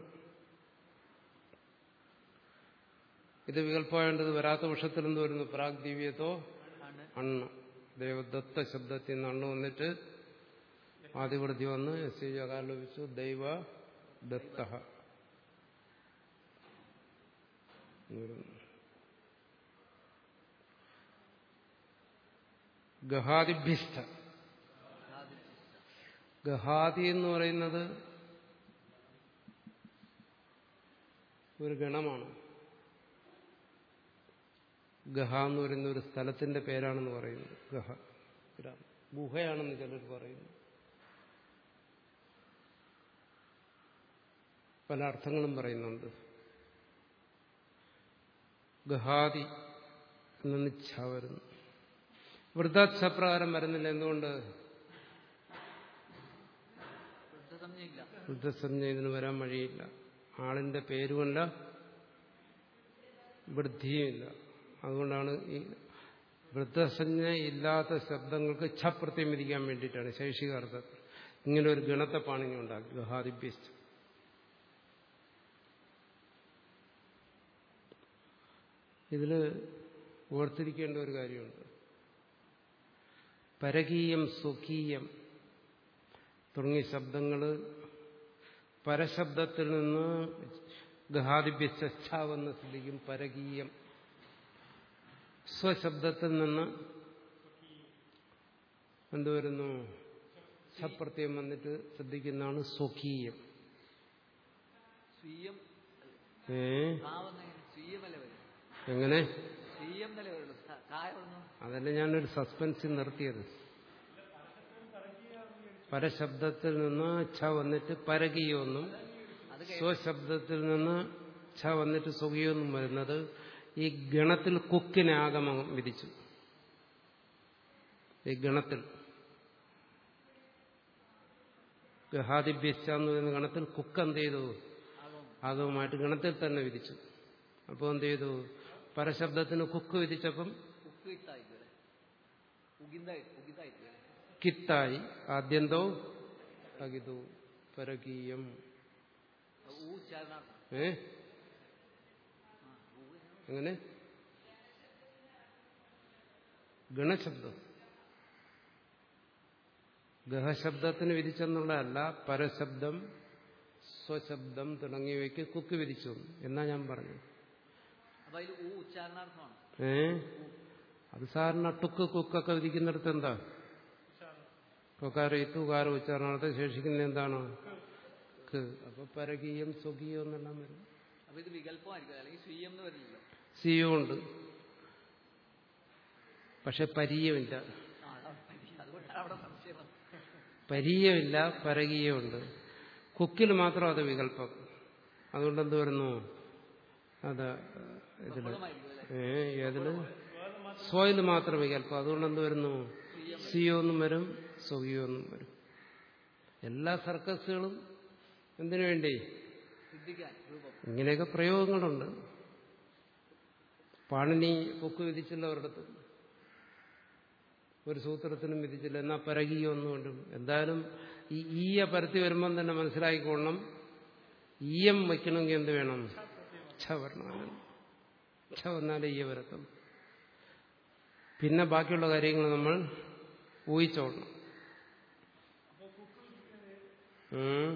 ഇത് വികല്പമായേണ്ടത് വരാത്ത പക്ഷത്തിൽ എന്ത് വരുന്നു പ്രാഗ്ദീവ്യത്തോ ആണ് അണ്ണ് ദേവദത്ത ശബ്ദത്തിൽ നിന്ന് അണ്ണ് വന്നിട്ട് ആദിവൃത്തി വന്ന് എസ് ജകാരം ലഭിച്ചു ദൈവ ദത്ത ഗഹാദിഭ്യസ്ഥ ഗഹാദി എന്ന് പറയുന്നത് ഒരു ഗണമാണ് ഗഹ എന്ന് പറയുന്ന ഒരു സ്ഥലത്തിന്റെ പേരാണെന്ന് പറയുന്നു ഗഹ ഗ്രാമം ഗുഹയാണെന്ന് ചിലർ പറയുന്നു പല അർത്ഥങ്ങളും പറയുന്നുണ്ട് ഗഹാദി നിന്ന് ഛ വരുന്നു വൃദ്ധാച്ഛപ്രകാരം വരുന്നില്ല എന്തുകൊണ്ട് വൃദ്ധസംജ്ഞയില്ല വൃദ്ധസഞ്ജ ഇതിന് വരാൻ വഴിയില്ല ആളിന്റെ പേരുമല്ല വൃദ്ധിയുമില്ല അതുകൊണ്ടാണ് ഈ വൃദ്ധസഞ്ജ ഇല്ലാത്ത ശബ്ദങ്ങൾക്ക് ഛ പ്രത്യം വിധിക്കാൻ വേണ്ടിയിട്ടാണ് ശൈഷികാർത്ഥത്തിൽ ഇങ്ങനെ ഒരു ഗണത്തെ പാണിനി ഉണ്ടാക്കി ഗഹാദിഭ്യസ്ഥ ഇതിൽ ഓർത്തിരിക്കേണ്ട ഒരു കാര്യമുണ്ട് പരകീയം സ്വകീയം തുടങ്ങിയ ശബ്ദങ്ങൾ പരശബ്ദത്തിൽ നിന്ന് ഗഹാദിഭ്യസ്ഥാവെന്ന് ശ്രദ്ധിക്കും പരകീയം സ്വശബ്ദത്തിൽ നിന്ന് എന്തുവരുന്നു സപ്രത്യം വന്നിട്ട് ശ്രദ്ധിക്കുന്നതാണ് സ്വകീയം സ്വീയം ഏ കാവെന്ന് സ്വീയമല്ലേ വരും എങ്ങനെ സ്വീയം എന്നല്ലേ വരുള്ളൂ ക- കായ വന്നു അതല്ല ഞാനൊരു സസ്പെൻസിൽ നിർത്തിയത് പരശബ്ദത്തിൽ നിന്ന് ഛ വന്നിട്ട് പരകീയൊന്നും അത് കേ- സ്വശബ്ദത്തിൽ നിന്ന് ഛ വന്നിട്ട് സുഖിയൊന്നും വരുന്നത് ഈ ഗണത്തിൽ കുക്കിനെ ആഗമം വിധിച്ചു ഈ ഗണത്തിൽ ഗഹാദിഭ്യസ്ഥ എന്ന് പറയുന്ന ഗണത്തിൽ കുക്ക് എന്ത് ചെയ്തു ആകും ആഗമമായിട്ട് ഗണത്തിൽ തന്നെ വിധിച്ചു അപ്പോൾ എന്ത് ചെയ്തു പരശബ്ദത്തിന് കുക്ക് വിധിച്ചപ്പം ഉക്ക് ഇത്തായിട്ട് വരെ ഉഗിന്തായിട്ട് ഉഗിതായിട്ട് വരെ കിത്തായി ആദ്യന്തോ അകിതു പരകീയം ഊ ചാരണാർത്ഥം ഏ എങ്ങനെ ഗണശബ്ദം ഗഹശബ്ദത്തിന് വിധിച്ചെന്നുള്ളതല്ല പരശബ്ദം സ്വശബ്ദം തുടങ്ങിയവയ്ക്ക് കുക്ക് വിധിച്ചു എന്നാ ഞാൻ പറഞ്ഞു അപ്പൊ അതിൽ ഊ ഉച്ചാരണാർത്ഥമാണ് ഏ അത് സാറിന് ടുക്ക് കുക്കൊക്കെ വിധിക്കുന്നിടത്ത് എന്താ കൊക്കാര ഇത്തുകാര ഉച്ചാരണത്തെ ശേഷിക്കുന്ന എന്താണ് ക്ക് അപ്പൊ പരകീയം സ്വകീയം എന്നെല്ലാം വരും അപ്പൊ ഇത് വികല്പമായിരിക്കും അല്ലെങ്കിൽ സ്വീയം എന്ന് വരില്ലല്ലോ സിയോ ഉണ്ട് പക്ഷെ പരീയമില്ല ആ, അതാണ് പരി. അതുകൊണ്ടാണ് അവിടെ സംശയം വന്നത്. പരീയമില്ല പരകീയമുണ്ട് കുക്കിൽ മാത്രം അത് വികല്പം അതുകൊണ്ട് എന്ത് വരുന്നു അത് ഇതില് ബഹുളമായിരിക്കും അല്ലേ ഏ ഏതില് സ്വയിൽ മാത്രം വികല്പം അതുകൊണ്ട് എന്ത് വരുന്നു സിയോ എന്നും വരും സ്വകിയോ എന്നും വരും എല്ലാ സർക്കസുകളും എന്തിനു വേണ്ടി സിദ്ധിക്കാൻ രൂപം ഇങ്ങനെയൊക്കെ പ്രയോഗങ്ങളുണ്ട് പാണിനി പൊക്ക് വിധിച്ചില്ല ഒരിടത്ത് ഒരു സൂത്രത്തിനും വിധിച്ചില്ല എന്നാ പരകീയോ ഒന്നുകൊണ്ടും എന്തായാലും ഈ ഈയ പരത്തി വരുമ്പം തന്നെ മനസ്സിലാക്കിക്കൊള്ളണം ഈയം വയ്ക്കണമെങ്കിൽ എന്ത് വേണം ഛ വരണം ഛ വന്നാലേ ഈയ വരത്തും പിന്നെ ബാക്കിയുള്ള കാര്യങ്ങൾ നമ്മൾ ഊഹിച്ചോളണം ഉം.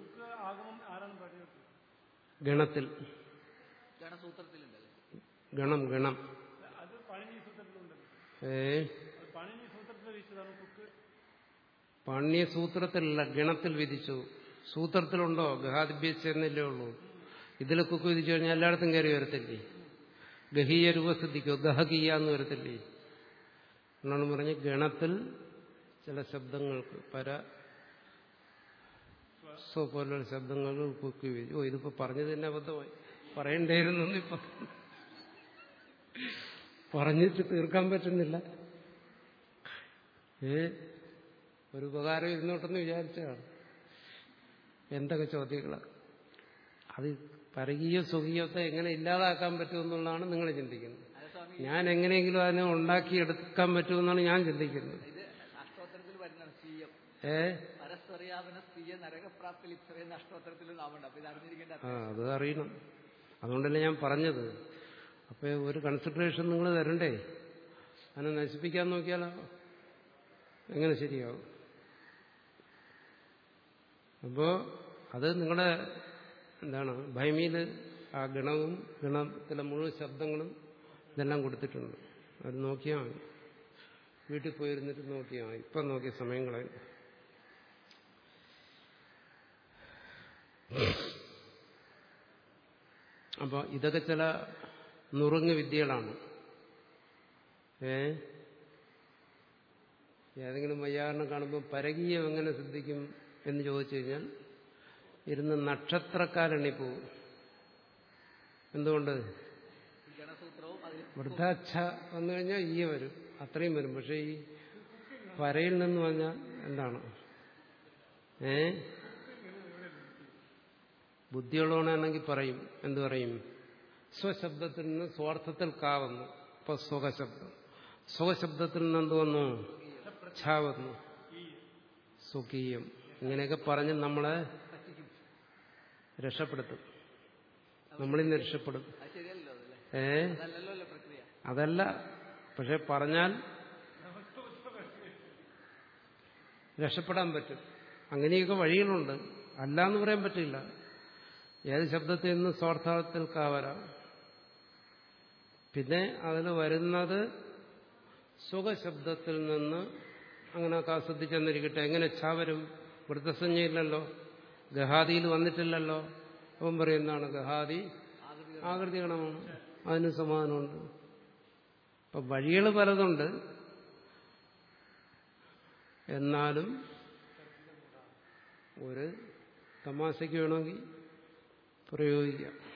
ഗണത്തിൽ ഗണസൂത്രത്തിലുണ്ടല്ലേ ഗണം ഗണം ഏ പാണ്യ സൂത്രത്തിലല്ല ഗണത്തിൽ വിധിച്ചു സൂത്രത്തിലുണ്ടോ ഗഹാദിഭ്യസ് എന്നല്ലേ ഉള്ളൂ ഇതിൽ കുക്ക് വിധിച്ചു കഴിഞ്ഞാൽ എല്ലായിടത്തും കയറി വരത്തില്ലേ ഗഹീയ രൂപസിദ്ധിക്കോ ഗഹകീയ എന്ന് വരത്തില്ലേ എന്നാണ് പറഞ്ഞ് ഗണത്തിൽ ചില ശബ്ദങ്ങൾക്ക് പര സ്വ പോലുള്ള ശബ്ദങ്ങൾക്ക് കുക്ക് വിധിച്ചു ഓ ഇതിപ്പോ പറഞ്ഞത് തന്നെ അബദ്ധമായി പറയണ്ടായിരുന്നു ഇപ്പൊ പറഞ്ഞിട്ട് തീർക്കാൻ പറ്റുന്നില്ല ഏ ഒരു ഉപകാരം ഇരുന്നോട്ടെന്ന് വിചാരിച്ചതാണ് എന്തൊക്കെ ചോദ്യങ്ങളാണ് അത് പരകീയ സുഖീയത്തെ എങ്ങനെ ഇല്ലാതാക്കാൻ പറ്റുമെന്നുള്ളതാണ് നിങ്ങൾ ചിന്തിക്കുന്നത് അതെ സ്വാമി ഞാൻ എങ്ങനെയെങ്കിലും അതിനെ ഉണ്ടാക്കിയെടുക്കാൻ പറ്റുമെന്നാണ് ഞാൻ ചിന്തിക്കുന്നത് ഇത് അഷ്ടോത്തരത്തിൽ വരുന്നതാണ് സ്വീയം ഏ പരസ്പര്യാപന സ്വീയ നരകപ്രാപ്തി ലിപ്സറയുന്ന അഷ്ടോത്തരത്തിൽ നാമുണ്ട് അപ്പൊ ഇത് അറിഞ്ഞിരിക്കേണ്ട ആ അത് അറിയണം അതുകൊണ്ടല്ലേ ഞാൻ പറഞ്ഞത് അപ്പൊ ഒരു കൺസിഡറേഷൻ നിങ്ങൾ തരണ്ടേ അതിനെ നശിപ്പിക്കാൻ നോക്കിയാലോ എങ്ങനെ ശരിയാവും അപ്പോ അത് നിങ്ങളുടെ എന്താണ് ഭൈമിയിൽ ആ ഗണവും ഗണത്തിലെ മുഴുവൻ ശബ്ദങ്ങളും ഇതെല്ലാം കൊടുത്തിട്ടുണ്ട് അത് നോക്കിയാൽ മതി വീട്ടിൽ പോയിരുന്നിട്ട് നോക്കിയാ ഇപ്പം നോക്കിയ സമയം കളയും അപ്പോൾ ഇതൊക്കെ ചില നുറുങ്ങ് വിദ്യകളാണ് ഏ ഏതെങ്കിലും വയ്യാറിനെ കാണുമ്പോൾ പരകീയം എങ്ങനെ സിദ്ധിക്കും എന്ന് ചോദിച്ചു കഴിഞ്ഞാൽ ഇരുന്ന് നക്ഷത്രക്കാരെണ്ണി പോകും എന്തുകൊണ്ട് ഈ ഗണസൂത്രവും അതിൽ വൃദ്ധാച്ഛ വന്നു കഴിഞ്ഞാൽ ഈ വരും അത്രയും വരും പക്ഷെ ഈ പരയിൽ നിന്ന് പറഞ്ഞാൽ എന്താണ് ഏ ബുദ്ധിയുള്ളവനാണെങ്കിൽ പറയും എന്തു പറയും സ്വശബ്ദത്തിൽ നിന്ന് സ്വാർത്ഥത്തിൽ കാവുന്നു ഇപ്പൊ സ്വകശബ്ദം സ്വകശബ്ദത്തിൽ നിന്ന് എന്ത് വന്നു ഛ വന്നു സുഖീയം ഇങ്ങനെയൊക്കെ പറഞ്ഞ് നമ്മളെ രക്ഷപ്പെടുത്തും നമ്മളിന്ന് രക്ഷപ്പെടും അത് ശരിയല്ലോ അതല്ലേ ഏ അതല്ലല്ലോ അല്ലേ പ്രക്രിയ അതല്ല പക്ഷെ പറഞ്ഞാൽ രക്ഷപ്പെടാൻ പറ്റും അങ്ങനെയൊക്കെ വഴികളുണ്ട് അല്ല എന്ന് പറയാൻ പറ്റില്ല ഏത് ശബ്ദത്തിൽ നിന്ന് സ്വാർത്ഥാർത്ഥത്തിൽ കാവരാം പിന്നെ അതിൽ വരുന്നത് സുഖശബ്ദത്തിൽ നിന്ന് അങ്ങനെ ആസ്വദിച്ചെന്നിരിക്കട്ടെ എങ്ങനെ ഛ വരും വൃത്തസഞ്ജയില്ലല്ലോ ഗഹാദിയിൽ വന്നിട്ടില്ലല്ലോ അവൻ പറയുന്നതാണ് ഗഹാദി ആകൃതി ആകൃതി ഗണമാണ് അതിന് സമാധാനമുണ്ട് ഇപ്പൊ വഴികൾ പലതുണ്ട് എന്നാലും ഒരു തമാശയ്ക്ക് വേണമെങ്കിൽ പ്രയോഗിക്കാം